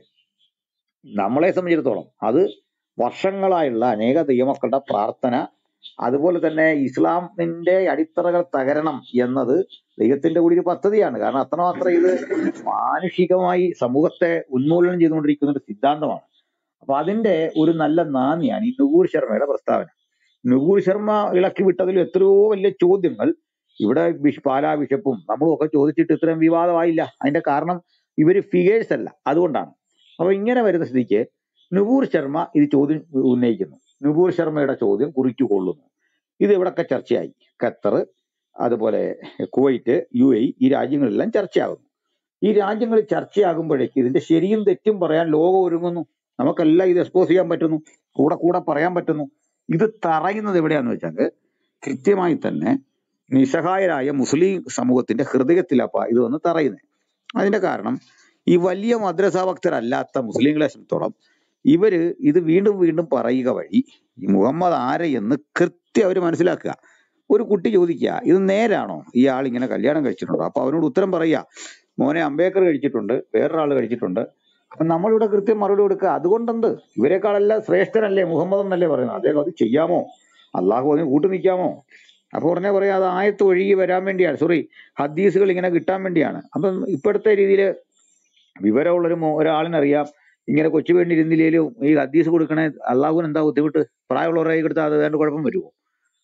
നമ്മളെ സംബന്ധിച്ചിടത്തോളം അത് വർഷങ്ങളായുള്ള അനേക ദൈവമക്കളുടെ പ്രാർത്ഥന അതുപോലെ തന്നെ ഇസ്ലാമിന്റെ അടിത്തറകൾ തകരണം എന്നത് ദൈവത്തിന്റെ കൂടി ഒരു പദ്ധതിയാണ് കാരണം അത്രമാത്രം ഇത് മാനുഷികമായി സമൂഹത്തെ ഉന്മൂലനം ചെയ്തുകൊണ്ടിരിക്കുന്ന ഒരു സിദ്ധാന്തമാണ് അപ്പൊ അതിന്റെ ഒരു നല്ല നാന്ദിയാണ് ഈ നുപൂർ ശർമ്മയുടെ പ്രസ്താവന നുപൂർ ശർമ്മ ഇളക്കി വിട്ടതിൽ എത്രയോ വലിയ ചോദ്യങ്ങൾ ഇവിടെ ബിഷ് പാലാ ബിഷപ്പും നമ്മളും ഒക്കെ ചോദിച്ചിട്ട് ഇത്രയും വിവാദമായില്ല അതിന്റെ കാരണം ഇവര് ഫിഗേഴ്സ് അല്ല അതുകൊണ്ടാണ് അപ്പൊ ഇങ്ങനെ വരുന്ന സ്ഥിതിക്ക് നുപൂർ ശർമ്മ ഇത് ചോദ്യം ഉന്നയിക്കുന്നു നുപൂർ ശർമ്മയുടെ ചോദ്യം കുറിച്ചു കൊള്ളുന്നു ഇത് എവിടൊക്കെ ചർച്ചയായി ഖത്തർ അതുപോലെ കുവൈറ്റ് യു എ ഈ രാജ്യങ്ങളെല്ലാം ചർച്ചയാകുന്നു ഈ രാജ്യങ്ങളിൽ ചർച്ചയാകുമ്പോഴേക്ക് ഇതിന്റെ ശരിയും തെറ്റും പറയാൻ ലോകം ഒരുങ്ങുന്നു നമുക്കെല്ലാം ഇത് എക്സ്പോസ് ചെയ്യാൻ പറ്റുന്നു കൂടെ കൂടെ പറയാൻ പറ്റുന്നു ഇത് തറയുന്നത് എവിടെയാന്ന് വെച്ചാൽ കൃത്യമായി തന്നെ നിസ്സഹായരായ മുസ്ലിം സമൂഹത്തിന്റെ ഹൃദയത്തിലപ്പ ഇത് വന്ന് തറയുന്നത് അതിന്റെ കാരണം ഈ വലിയ മദ്രസ ഭക്തരല്ലാത്ത മുസ്ലിങ്ങളെ സംബന്ധിച്ചോളം ഇവര് ഇത് വീണ്ടും വീണ്ടും പറയുക വഴി ഈ മുഹമ്മദ് ആരെ എന്ന് കൃത്യം അവർ മനസ്സിലാക്കുക ഒരു കുട്ടി ചോദിക്കുക ഇത് നേരാണോ ഈ ആൾ ഇങ്ങനെ കല്യാണം കഴിച്ചിട്ടുണ്ടോ അപ്പൊ അവനോട് ഉത്തരം പറയുക മോനെ അംബേദ്കർ കഴിച്ചിട്ടുണ്ട് വേറൊരാൾ കഴിച്ചിട്ടുണ്ട് അപ്പൊ നമ്മളിവിടെ കൃത്യം മറുപടി കൊടുക്കുക അതുകൊണ്ടെന്ത് ഇവരെക്കാളെല്ലാം ശ്രേഷ്ഠനല്ലേ മുഹമ്മദ് എന്നല്ലേ പറയുന്നത് അദ്ദേഹം അത് ചെയ്യാമോ അള്ളാഹു അതിന് കൂട്ടു നിൽക്കാമോ അപ്പൊ ഉടനെ പറയാം അത് ആയത്ത് ഒഴുകി വരാൻ വേണ്ടിയാണ് സോറി ഹദീസുകൾ ഇങ്ങനെ കിട്ടാൻ വേണ്ടിയാണ് അപ്പം ഇപ്പോഴത്തെ രീതിയിൽ വിവരമുള്ളൊരു മോ- ഒരാളിനറിയാം ഇങ്ങനെ കൊച്ചു പെണ്ണ് ഇരുന്നില്ലേലും ഈ ഹദീസ് കൊടുക്കണേ അള്ളാഹുവിന് എന്താ ബുദ്ധിമുട്ട് പ്രായമുള്ളവരായി കൊടുത്താൽ അത് വേണ്ട കുഴപ്പം വരുമോ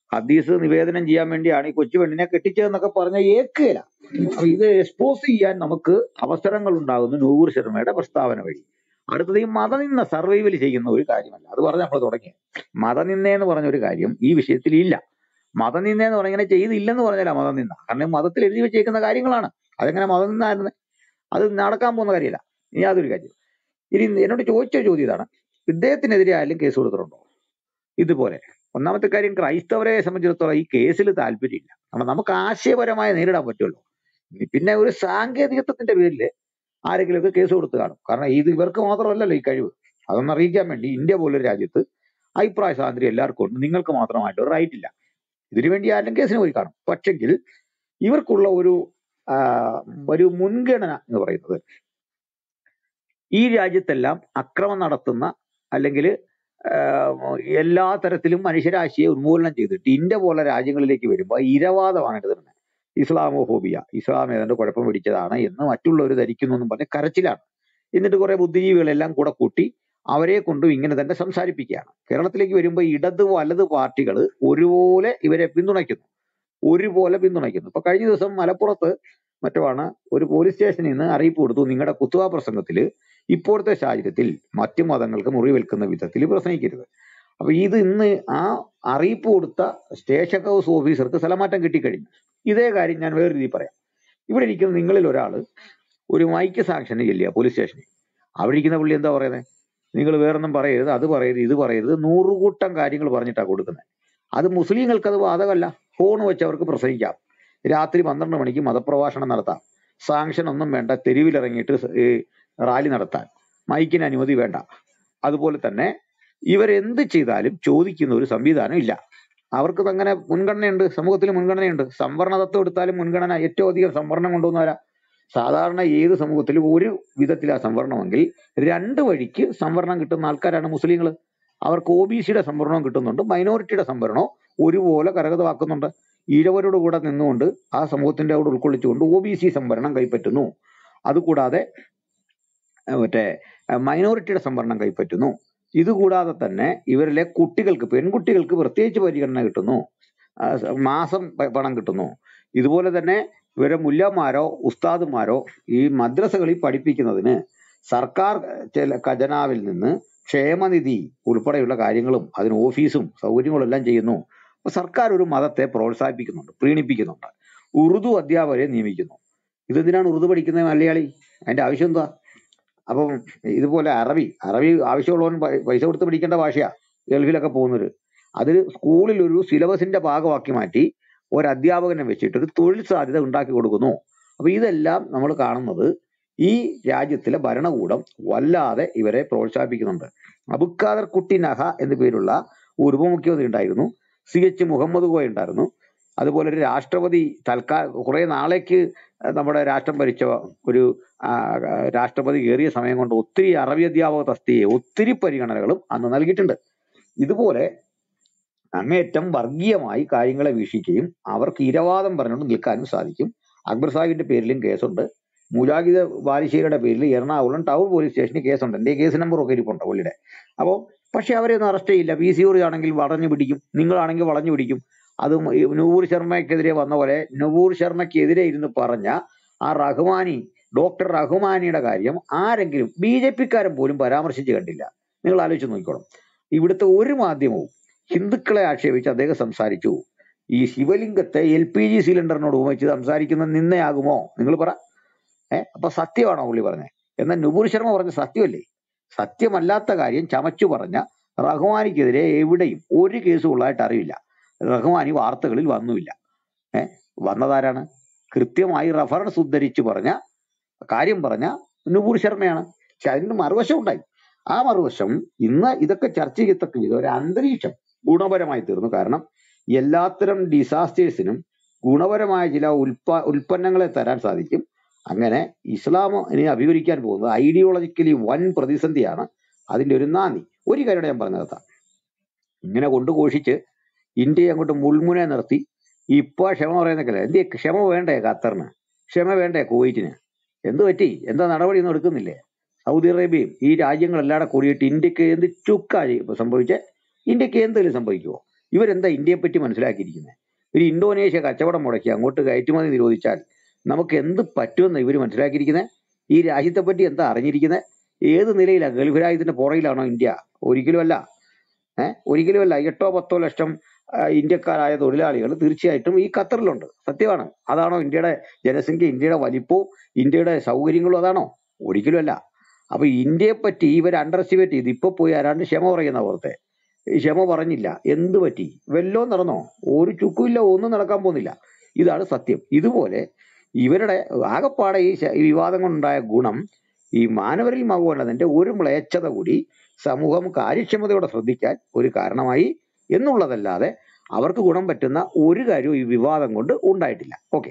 ഹദീസ് നിവേദനം ചെയ്യാൻ വേണ്ടിയാണ് ഈ കൊച്ചു പെണ്ണിനെ കെട്ടിച്ചതെന്നൊക്കെ പറഞ്ഞ ഏക്കുകയില്ല അപ്പൊ ഇത് എക്സ്പോസ് ചെയ്യാൻ നമുക്ക് അവസരങ്ങൾ ഉണ്ടാകുന്നു നൂറ് ശർമ്മയുടെ പ്രസ്താവന വഴി അടുത്തത് ഈ മതനിന്ദ സർവൈവൽ ചെയ്യുന്ന ഒരു കാര്യമല്ല അത് പറഞ്ഞ് നമ്മൾ തുടങ്ങി മതനിന്ദ എന്ന് പറഞ്ഞ ഒരു കാര്യം ഈ വിഷയത്തിൽ ഇല്ല മതനിന്ദ എന്ന് പറഞ്ഞാൽ ഇങ്ങനെ ചെയ്തില്ലെന്ന് പറഞ്ഞാൽ മതനിന്ദ കാരണം മതത്തിൽ എഴുതി വെച്ചേക്കുന്ന കാര്യങ്ങളാണ് അതെങ്ങനെ മതനിന്ദായിരുന്നു അത് നടക്കാൻ പോകുന്ന കാര്യമല്ല ഇനി യാതൊരു കാര്യം ഇനി എന്നോട് ചോദിച്ച ചോദ്യം ഇതാണ് ഇദ്ദേഹത്തിനെതിരെ ആയാലും കേസ് കൊടുത്തിട്ടുണ്ടോ ഇതുപോലെ ഒന്നാമത്തെ കാര്യം ക്രൈസ്തവരെ സംബന്ധിച്ചിടത്തോളം ഈ കേസിൽ താല്പര്യമില്ല കാരണം നമുക്ക് ആശയപരമായി നേരിടാൻ പറ്റുമല്ലോ ഇനി പിന്നെ ഒരു സാങ്കേതികത്വത്തിന്റെ പേരിൽ ആരെങ്കിലുമൊക്കെ കേസ് കൊടുത്ത് കാണും കാരണം ഇത് ഇവർക്ക് മാത്രമല്ലല്ലോ ഈ കഴിവ് അതൊന്ന് അറിയിക്കാൻ വേണ്ടി ഇന്ത്യ പോലൊരു രാജ്യത്ത് അഭിപ്രായ സ്വാതന്ത്ര്യം എല്ലാവർക്കും ഉണ്ട് നിങ്ങൾക്ക് മാത്രമായിട്ട് ഒരു റൈറ്റ് ഇല്ല ഇതിനു വേണ്ടി ആരും കേസിന് പോയി കാണും പക്ഷെങ്കിൽ ഇവർക്കുള്ള ഒരു ആ, ഒരു മുൻഗണന എന്ന് പറയുന്നത് ഈ രാജ്യത്തെല്ലാം അക്രമം നടത്തുന്ന അല്ലെങ്കിൽ എല്ലാ തരത്തിലും മനുഷ്യരാശിയെ ഉന്മൂലനം ചെയ്തിട്ട് ഇന്ത്യ പോലെ രാജ്യങ്ങളിലേക്ക് വരുമ്പോൾ ഇരവാദമാണ് എടുത്തിരുന്നത് ഇസ്ലാമോഫോബിയ ഇസ്ലാം ഏതാണ്ട് കുഴപ്പം പിടിച്ചതാണ് എന്ന് മറ്റുള്ളവർ ധരിക്കുന്നു എന്നും പറഞ്ഞ് കരച്ചിലാണ് എന്നിട്ട് കുറെ ബുദ്ധിജീവികളെല്ലാം കൂടെ കൂട്ടി അവരെ കൊണ്ടും ഇങ്ങനെ തന്നെ സംസാരിപ്പിക്കുകയാണ് കേരളത്തിലേക്ക് വരുമ്പോൾ ഇടത് വലത് പാർട്ടികൾ ഒരുപോലെ ഇവരെ പിന്തുണയ്ക്കുന്നു ഒരുപോലെ പിന്തുണയ്ക്കുന്നു ഇപ്പൊ കഴിഞ്ഞ ദിവസം മലപ്പുറത്ത് മറ്റുമാണ് ഒരു പോലീസ് സ്റ്റേഷനിൽ നിന്ന് അറിയിപ്പ് കൊടുത്തു നിങ്ങളുടെ കുത്തുവാ പ്രസംഗത്തിൽ ഇപ്പോഴത്തെ സാഹചര്യത്തിൽ മറ്റു മതങ്ങൾക്ക് മുറിവേൽക്കുന്ന വിധത്തിൽ പ്രസംഗിക്കരുത് അപ്പൊ ഇത് ഇന്ന് ആ അറിയിപ്പ് കൊടുത്ത സ്റ്റേഷൻ ഹൗസ് ഓഫീസർക്ക് സ്ഥലമാറ്റം കിട്ടിക്കഴിഞ്ഞു ഇതേ കാര്യം ഞാൻ വേറെ രീതിയിൽ പറയാം ഇവിടെ ഇരിക്കുന്ന നിങ്ങളിൽ ഒരാൾ ഒരു മൈക്ക് സാക്ഷന് ചെല്ലുക പോലീസ് സ്റ്റേഷനിൽ അവിടെ ഇരിക്കുന്ന പുള്ളി എന്താ പറയുന്നത് നിങ്ങൾ വേറൊന്നും പറയരുത് അത് പറയരുത് ഇത് പറയരുത് നൂറുകൂട്ടം കാര്യങ്ങൾ പറഞ്ഞിട്ടാണ് കൊടുക്കുന്നത് അത് മുസ്ലിങ്ങൾക്ക് അത് ബാധകമല്ല ഫോൺ വെച്ച് അവർക്ക് പ്രസംഗിക്കാം രാത്രി പന്ത്രണ്ട് മണിക്ക് മതപ്രഭാഷണം നടത്താം സാങ്ഷൻ ഒന്നും വേണ്ട തെരുവിലിറങ്ങിയിട്ട് സ് ഈ റാലി നടത്താൻ മൈക്കിന് അനുമതി വേണ്ട അതുപോലെ തന്നെ ഇവരെന്ത് ചെയ്താലും ചോദിക്കുന്ന ഒരു സംവിധാനം ഇല്ല അവർക്ക് അങ്ങനെ മുൻഗണനയുണ്ട് സമൂഹത്തിൽ മുൻഗണനയുണ്ട് സംവരണ തത്വം എടുത്താലും മുൻഗണന ഏറ്റവും അധികം സംവരണം കൊണ്ടുവന്നവരാ സാധാരണ ഏത് സമൂഹത്തിലും ഒരു വിധത്തിലാ സംവരണമെങ്കിൽ രണ്ട് വഴിക്ക് സംവരണം കിട്ടുന്ന ആൾക്കാരാണ് മുസ്ലിങ്ങൾ അവർക്ക് ഒ ബി സിയുടെ സംവരണവും കിട്ടുന്നുണ്ട് മൈനോറിറ്റിയുടെ സംവരണവും ഒരുപോലെ കരഗതമാക്കുന്നുണ്ട് ഈഴവരോട് കൂടെ നിന്നുകൊണ്ട് ആ സമൂഹത്തിന്റെ അവിടെ ഉൾക്കൊള്ളിച്ചുകൊണ്ട് ഒ ബി സി സംവരണം കൈപ്പറ്റുന്നു അതുകൂടാതെ ഏഹ് മറ്റേ മൈനോറിറ്റിയുടെ സംവരണം കൈപ്പറ്റുന്നു ഇതുകൂടാതെ തന്നെ ഇവരിലെ കുട്ടികൾക്ക് പെൺകുട്ടികൾക്ക് പ്രത്യേകിച്ച് പരിഗണന കിട്ടുന്നു ആ, സ- മാസം പ- പണം കിട്ടുന്നു ഇതുപോലെ തന്നെ ഇവരെ മുല്ലമാരോ ഉസ്താദുമാരോ ഈ മദ്രസകളിൽ പഠിപ്പിക്കുന്നതിന് സർക്കാർ ചില ഖജനാവിൽ നിന്ന് ക്ഷേമനിധി ഉൾപ്പെടെയുള്ള കാര്യങ്ങളും അതിന് ഓഫീസും സൗകര്യങ്ങളും എല്ലാം ചെയ്യുന്നു അപ്പൊ സർക്കാർ ഒരു മതത്തെ പ്രോത്സാഹിപ്പിക്കുന്നുണ്ട് പ്രീണിപ്പിക്കുന്നുണ്ട് ഉറുദു അധ്യാപകരെ നിയമിക്കുന്നു ഇതെന്തിനാണ് ഉറുദു പഠിക്കുന്നത് മലയാളി അതിന്റെ ആവശ്യം എന്താ അപ്പം ഇതുപോലെ അറബി അറബി ആവശ്യമുള്ളവൻ പൈ- പൈസ കൊടുത്ത് പഠിക്കേണ്ട ഭാഷയാ ഗൾഫിലൊക്കെ പോകുന്നവര് അത് സ്കൂളിൽ ഒരു സിലബസിന്റെ ഭാഗമാക്കി മാറ്റി ഒരു അധ്യാപകനെ വെച്ചിട്ട് ഒരു തൊഴിൽ സാധ്യത ഉണ്ടാക്കി കൊടുക്കുന്നു അപ്പൊ ഇതെല്ലാം നമ്മൾ കാണുന്നത് ഈ രാജ്യത്തിലെ ഭരണകൂടം വല്ലാതെ ഇവരെ പ്രോത്സാഹിപ്പിക്കുന്നുണ്ട് അബുക്കാദർ കുട്ടി നഹ എന്നു പേരുള്ള ഒരു ഉപമുഖ്യമന്ത്രി ഉണ്ടായിരുന്നു സി എച്ച് മുഹമ്മദ് കോയ ഉണ്ടായിരുന്നു അതുപോലെ ഒരു രാഷ്ട്രപതി തൽക്കാല കുറെ നാളേക്ക് നമ്മുടെ രാഷ്ട്രം ഭരിച്ച ഒരു ആ, രാഷ്ട്രപതി കയറിയ സമയം കൊണ്ട് ഒത്തിരി അറബി അധ്യാപക തസ്തിയെ ഒത്തിരി പരിഗണനകളും അന്ന് നൽകിയിട്ടുണ്ട് ഇതുപോലെ അങ്ങേയറ്റം വർഗീയമായി കാര്യങ്ങളെ വീക്ഷിക്കുകയും അവർക്ക് ഇരവാദം പറഞ്ഞുകൊണ്ട് നിൽക്കാനും സാധിക്കും അക്ബർ സാഹിബിന്റെ പേരിലും കേസുണ്ട് മുജാഹിദ് ബാലുശ്ശേരിയുടെ പേരിൽ എറണാകുളം ടൗൺ പോലീസ് സ്റ്റേഷനിൽ കേസുണ്ട് എന്റെ കേസ് നമ്പർ ഒക്കെ ഇരിപ്പുണ്ട് പുള്ളിയുടെ അപ്പോൾ പക്ഷെ അവരെ ഒന്നും അറസ്റ്റ് ചെയ്യില്ല പി സി ആണെങ്കിൽ വളഞ്ഞു പിടിക്കും നിങ്ങളാണെങ്കിൽ വളഞ്ഞു പിടിക്കും അത് ഈ നൂപൂർ ശർമ്മയ്ക്കെതിരെ വന്ന പോലെ നൂപൂർ ശർമ്മയ്ക്കെതിരെ ഇരുന്ന് പറഞ്ഞ ആ റഹ്മാനി ഡോക്ടർ റഹ്മാനിയുടെ കാര്യം ആരെങ്കിലും ബി ജെ പിക്കാരൻ പോലും പരാമർശിച്ച് കണ്ടില്ല നിങ്ങൾ ആലോചിച്ച് നോക്കിക്കോണം ഇവിടുത്തെ ഒരു മാധ്യമവും ഹിന്ദുക്കളെ ആക്ഷേപിച്ച് അദ്ദേഹം സംസാരിച്ചു ഈ ശിവലിംഗത്തെ എൽ പി ജി സിലിണ്ടറിനോട് ഉപയോഗിച്ച് സംസാരിക്കുന്ന നിന്നയാകുമോ നിങ്ങൾ പറ ഏഹ് അപ്പൊ സത്യമാണോ പുള്ളി പറഞ്ഞത് എന്നാൽ നുപൂർ ശർമ്മ പറഞ്ഞ സത്യമല്ലേ സത്യമല്ലാത്ത കാര്യം ചമച്ചു പറഞ്ഞ റഹ്മാനിക്കെതിരെ എവിടെയും ഒരു കേസും ഉള്ളതായിട്ട് അറിയില്ല റഹ്മാനി വാർത്തകളിൽ വന്നുമില്ല ഏഹ് വന്നതാരാണ് കൃത്യമായി റഫറൻസ് ഉദ്ധരിച്ച് പറഞ്ഞ കാര്യം പറഞ്ഞ നുപൂർ ശർമ്മയാണ് പക്ഷെ അതിന് മറുവശം ഉണ്ടായി ആ മറുവശം ഇന്ന് ഇതൊക്കെ ചർച്ച ചെയ്യത്തക്ക വിധം ഒരു അന്തരീക്ഷം ഗുണപരമായി തീർന്നു കാരണം എല്ലാത്തരം ഡിസാസ്റ്റേഴ്സിനും ഗുണപരമായ ചില ഉൽപ്പ ഉൽപ്പന്നങ്ങളെ തരാൻ സാധിക്കും അങ്ങനെ ഇസ്ലാം ഇനി അഭിമുഖീകരിക്കാൻ പോകുന്നത് ഐഡിയോളജിക്കലി വൻ പ്രതിസന്ധിയാണ് അതിന്റെ ഒരു നാന്ദി ഒരു കാര്യം ഞാൻ പറഞ്ഞതാ ഇങ്ങനെ കൊണ്ട് ഘോഷിച്ച് ഇന്ത്യയെ അങ്ങോട്ട് മുൾമുനെ നിർത്തി ഇപ്പൊ ക്ഷമ പറയുന്നൊക്കെ എന്ത് ക്ഷമ വേണ്ടേ ഖത്തറിന് ക്ഷമ വേണ്ടേ കുവൈറ്റിന് എന്ത് പറ്റി എന്താ നടപടി ഒന്നും എടുക്കുന്നില്ലേ സൗദി അറേബ്യയും ഈ രാജ്യങ്ങളെല്ലാം കൂടിയിട്ട് ഇന്ത്യക്ക് എന്ത് ചുക്കായി ഇപ്പൊ സംഭവിച്ചേ ഇന്ത്യക്ക് എന്തെങ്കിലും സംഭവിക്കുമോ ഇവരെന്താ ഇന്ത്യയെ പറ്റി മനസ്സിലാക്കിയിരിക്കുന്നത് ഒരു ഇന്തോനേഷ്യ കച്ചവടം മുടക്കി അങ്ങോട്ട് കയറ്റുമതി നിരോധിച്ചാൽ നമുക്ക് എന്ത് പറ്റുമെന്ന് ഇവർ മനസ്സിലാക്കിയിരിക്കുന്നത് ഈ രാജ്യത്തെ പറ്റി എന്താ അറിഞ്ഞിരിക്കുന്നത് ഏത് നിലയിലാണ് ഗൾഫ് രാജ്യത്തിന്റെ പുറയിലാണോ ഇന്ത്യ ഒരിക്കലും അല്ല ഏഹ് ഒരിക്കലുമല്ല എട്ടോ പത്തോ ലക്ഷം ആ, ഇന്ത്യക്കാരായ തൊഴിലാളികൾ തീർച്ചയായിട്ടും ഈ ഖത്തറിലുണ്ട് സത്യമാണ് അതാണോ ഇന്ത്യയുടെ ജനസംഖ്യ ഇന്ത്യയുടെ വലിപ്പവും ഇന്ത്യയുടെ സൗകര്യങ്ങളും അതാണോ ഒരിക്കലുമല്ല അപ്പൊ ഇന്ത്യയെ പറ്റി ഇവർ അണ്ടർ എസ്റ്റിമേറ്റ് ചെയ്ത് ഇപ്പൊ പോയി ആരാണ്ട് ക്ഷമ പറയുന്ന പുറത്തെ ഈ ക്ഷമ പറഞ്ഞില്ല എന്ത് പറ്റി വല്ലോ നടന്നോ ഒരു ചുക്കുമില്ല ഒന്നും നടക്കാൻ പോകുന്നില്ല ഇതാണ് സത്യം ഇതുപോലെ ഇവരുടെ ആകപ്പാടെ ഈ ശ- ഈ വിവാദം കൊണ്ടുണ്ടായ ഗുണം ഈ മാനവരിൽ മകുവല്ലതിന്റെ ഒരു മ്ലേച്ഛത കൂടി സമൂഹം കാര്യക്ഷമതയോടെ ശ്രദ്ധിക്കാൻ ഒരു കാരണമായി എന്നുള്ളതല്ലാതെ അവർക്ക് ഗുണം പറ്റുന്ന ഒരു കാര്യവും ഈ വിവാദം കൊണ്ട് ഉണ്ടായിട്ടില്ല ഓക്കെ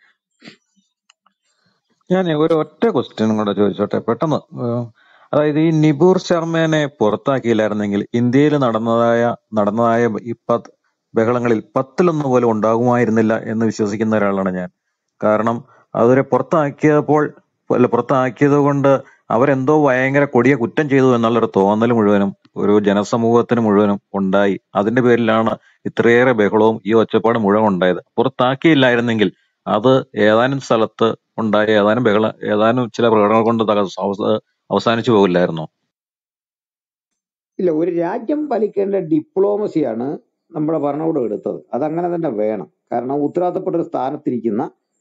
ഞാൻ ഒരു ഒറ്റ ക്വസ്റ്റ്യൻ കൂടെ ചോദിച്ചോട്ടെ പെട്ടെന്ന് ഏഹ് അതായത് ഈ നിബൂർ ശർമ്മേനെ പുറത്താക്കിയില്ലായിരുന്നെങ്കിൽ ഇന്ത്യയിൽ നടന്നതായ നടന്നതായ ഈ പത്ത് ബഹളങ്ങളിൽ പത്തിലൊന്ന് പോലും ഉണ്ടാകുമായിരുന്നില്ല എന്ന് വിശ്വസിക്കുന്ന ഒരാളാണ് ഞാൻ കാരണം അവരെ പുറത്താക്കിയപ്പോൾ അല്ല പുറത്താക്കിയത് കൊണ്ട് അവരെന്തോ ഭയങ്കര കൊടിയ കുറ്റം ചെയ്തു എന്നുള്ളൊരു തോന്നൽ മുഴുവനും ഒരു ജനസമൂഹത്തിന് മുഴുവനും ഉണ്ടായി അതിന്റെ പേരിലാണ് ഇത്രയേറെ ബഹളവും ഈ ഒച്ചപ്പാട് മുഴുവൻ ഉണ്ടായത് പുറത്താക്കിയില്ലായിരുന്നെങ്കിൽ അത് ഏതാനും സ്ഥലത്ത് ഉണ്ടായ ഏതാനും ബഹള ഏതാനും ചില പ്രകടനങ്ങൾ കൊണ്ട് തകർന്ന് അവസ- അവസാനിച്ചു പോകില്ലായിരുന്നോ ഇല്ല ഒരു രാജ്യം പാലിക്കേണ്ട ഡിപ്ലോമസിയാണ് നമ്മുടെ ഭരണകൂടം എടുത്തത് അതങ്ങനെ തന്നെ വേണം കാരണം ഉത്തരവാദിത്തപ്പെട്ട ഒരു സ്ഥാനത്തിരിക്കുന്ന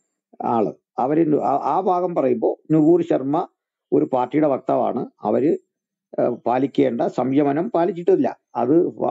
ആള് അവര് നു- ആ ആ ഭാഗം പറയുമ്പോൾ നുപൂർ ശർമ്മ ഒരു പാർട്ടിയുടെ വക്താവാണ് അവര് ഏഹ് പാലിക്കേണ്ട സംയമനം പാലിച്ചിട്ടില്ല അത്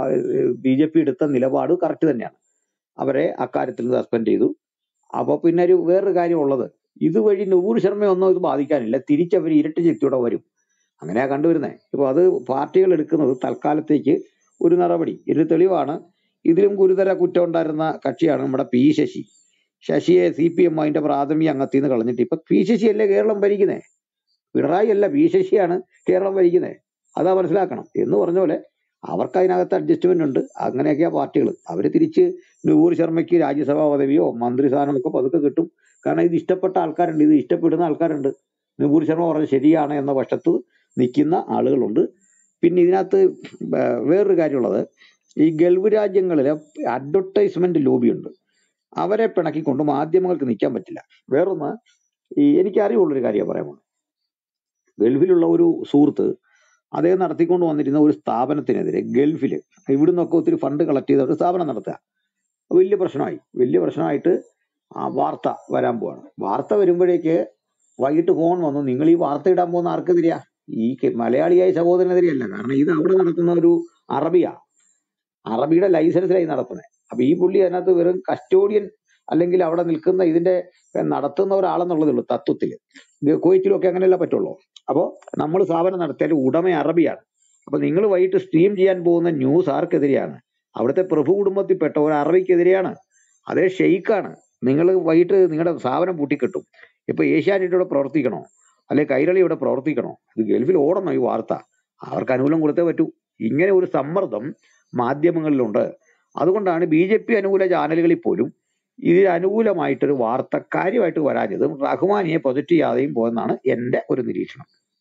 ബി ജെ പി എടുത്ത നിലപാട് കറക്റ്റ് തന്നെയാണ് അവരെ അക്കാര്യത്തിൽ സസ്പെൻഡ് ചെയ്തു അപ്പൊ പിന്നെ ഒരു വേറൊരു കാര്യം ഉള്ളത് ഇതുവഴി നൂറ് ശർമ്മയൊന്നും ഇത് ബാധിക്കാനില്ല തിരിച്ചവർ ഇരട്ടി ശക്തിയോടെ വരും അങ്ങനെയാ കണ്ടുവരുന്നത് ഇപ്പൊ അത് പാർട്ടികൾ എടുക്കുന്നത് തൽക്കാലത്തേക്ക് ഒരു നടപടി ഒരു തെളിവാണ് ഇതിലും ഗുരുതര കുറ്റം ഉണ്ടായിരുന്ന കക്ഷിയാണ് നമ്മുടെ പി ശശി ശശിയെ സി പി എം അതിന്റെ പ്രാഥമിക അംഗത്തിൽ നിന്ന് കളഞ്ഞിട്ട് ഇപ്പൊ പി ശശി അല്ലേ കേരളം ഭരിക്കുന്നേ പിണറായി അല്ല പി ശശിയാണ് കേരളം ഭരിക്കുന്നത് അതാ മനസ്സിലാക്കണം എന്ന് പറഞ്ഞ പോലെ അവർക്ക് അതിനകത്ത് അഡ്ജസ്റ്റ്മെന്റ് ഉണ്ട് അങ്ങനെയൊക്കെയാ പാർട്ടികൾ അവർ തിരിച്ച് നൂറ് ശർമ്മയ്ക്ക് രാജ്യസഭാ പദവിയോ മന്ത്രിസ്ഥാനമോ ഒക്കെ പതുക്കെ കിട്ടും കാരണം ഇത് ഇഷ്ടപ്പെട്ട ആൾക്കാരുണ്ട് ഇത് ഇഷ്ടപ്പെടുന്ന ആൾക്കാരുണ്ട് നൂപൂർ ശർമ്മ പറഞ്ഞത് ശരിയാണ് എന്ന പക്ഷത്ത് നിൽക്കുന്ന ആളുകളുണ്ട് പിന്നെ ഇതിനകത്ത് വേ- വേറൊരു കാര്യമുള്ളത് ഈ ഗൾഫ് രാജ്യങ്ങളിലെ അഡ്വർടൈസ്മെന്റ് ലോബിയുണ്ട് അവരെ പിണക്കിക്കൊണ്ട് മാധ്യമങ്ങൾക്ക് നിൽക്കാൻ പറ്റില്ല വേറൊന്ന് ഈ എനിക്ക് അറിവുള്ളൊരു കാര്യം പറയാൻ പോകുന്നത് ഗൾഫിലുള്ള ഒരു സുഹൃത്ത് അദ്ദേഹം നടത്തിക്കൊണ്ട് വന്നിരുന്ന ഒരു സ്ഥാപനത്തിനെതിരെ ഗൾഫിൽ ഇവിടുന്നൊക്കെ ഒത്തിരി ഫണ്ട് കളക്ട് ചെയ്ത ഒരു സ്ഥാപനം നടത്തുക വലിയ പ്രശ്നമായി വലിയ പ്രശ്നമായിട്ട് ആ വാർത്ത വരാൻ പോവാണ് വാർത്ത വരുമ്പോഴേക്ക് വൈകിട്ട് ഫോൺ വന്നു നിങ്ങൾ ഈ വാർത്ത ഇടാൻ പോകുന്ന ആർക്കെതിരെയാ ഈ കെ- മലയാളിയായ സഹോദരനെതിരെയല്ല കാരണം ഇത് അവിടെ നടക്കുന്ന ഒരു അറബിയാ അറബിയുടെ ലൈസൻസിലായി നടത്തുന്നത് അപ്പൊ ഈ പുള്ളി അതിനകത്ത് വെറും കസ്റ്റോഡിയൻ അല്ലെങ്കിൽ അവിടെ നിൽക്കുന്ന ഇതിന്റെ നടത്തുന്ന ഒരാളെന്നുള്ളതേ ഉള്ളൂ തത്വത്തില് ഇത് കുവൈറ്റിലും ഒക്കെ അങ്ങനെയല്ല പറ്റുള്ളൂ അപ്പോ നമ്മൾ സ്ഥാപനം നടത്തിയാൽ ഉടമ അറബിയാണ് അപ്പൊ നിങ്ങൾ വൈകിട്ട് സ്ട്രീം ചെയ്യാൻ പോകുന്ന ന്യൂസ് ആർക്കെതിരെയാണ് അവിടുത്തെ പ്രഭു കുടുംബത്തിൽപ്പെട്ട ഒരു അറബിക്കെതിരെയാണ് അതേ ഷെയ്ഖാണ് നിങ്ങൾ വൈകിട്ട് നിങ്ങളുടെ സ്ഥാപനം പൂട്ടിക്കിട്ടും ഇപ്പൊ ഏഷ്യാനെറ്റ് ഇവിടെ പ്രവർത്തിക്കണോ അല്ലെ കൈരളി ഇവിടെ പ്രവർത്തിക്കണോ ഇത് ഗൾഫിൽ ഓടണോ ഈ വാർത്ത അവർക്ക് അനുകൂലം കൊടുത്തേ പറ്റൂ ഇങ്ങനെ ഒരു സമ്മർദ്ദം മാധ്യമങ്ങളിലുണ്ട് അതുകൊണ്ടാണ് ബി ജെ പി അനുകൂല ചാനലുകളിൽ പോലും ഇതിന് അനുകൂലമായിട്ടൊരു വാർത്ത കാര്യമായിട്ട് വരാഞ്ഞതും റഹ്മാനിയെ പ്രൊജക്ട് ചെയ്യാതെയും പോയെന്നാണ് എന്റെ ഒരു നിരീക്ഷണം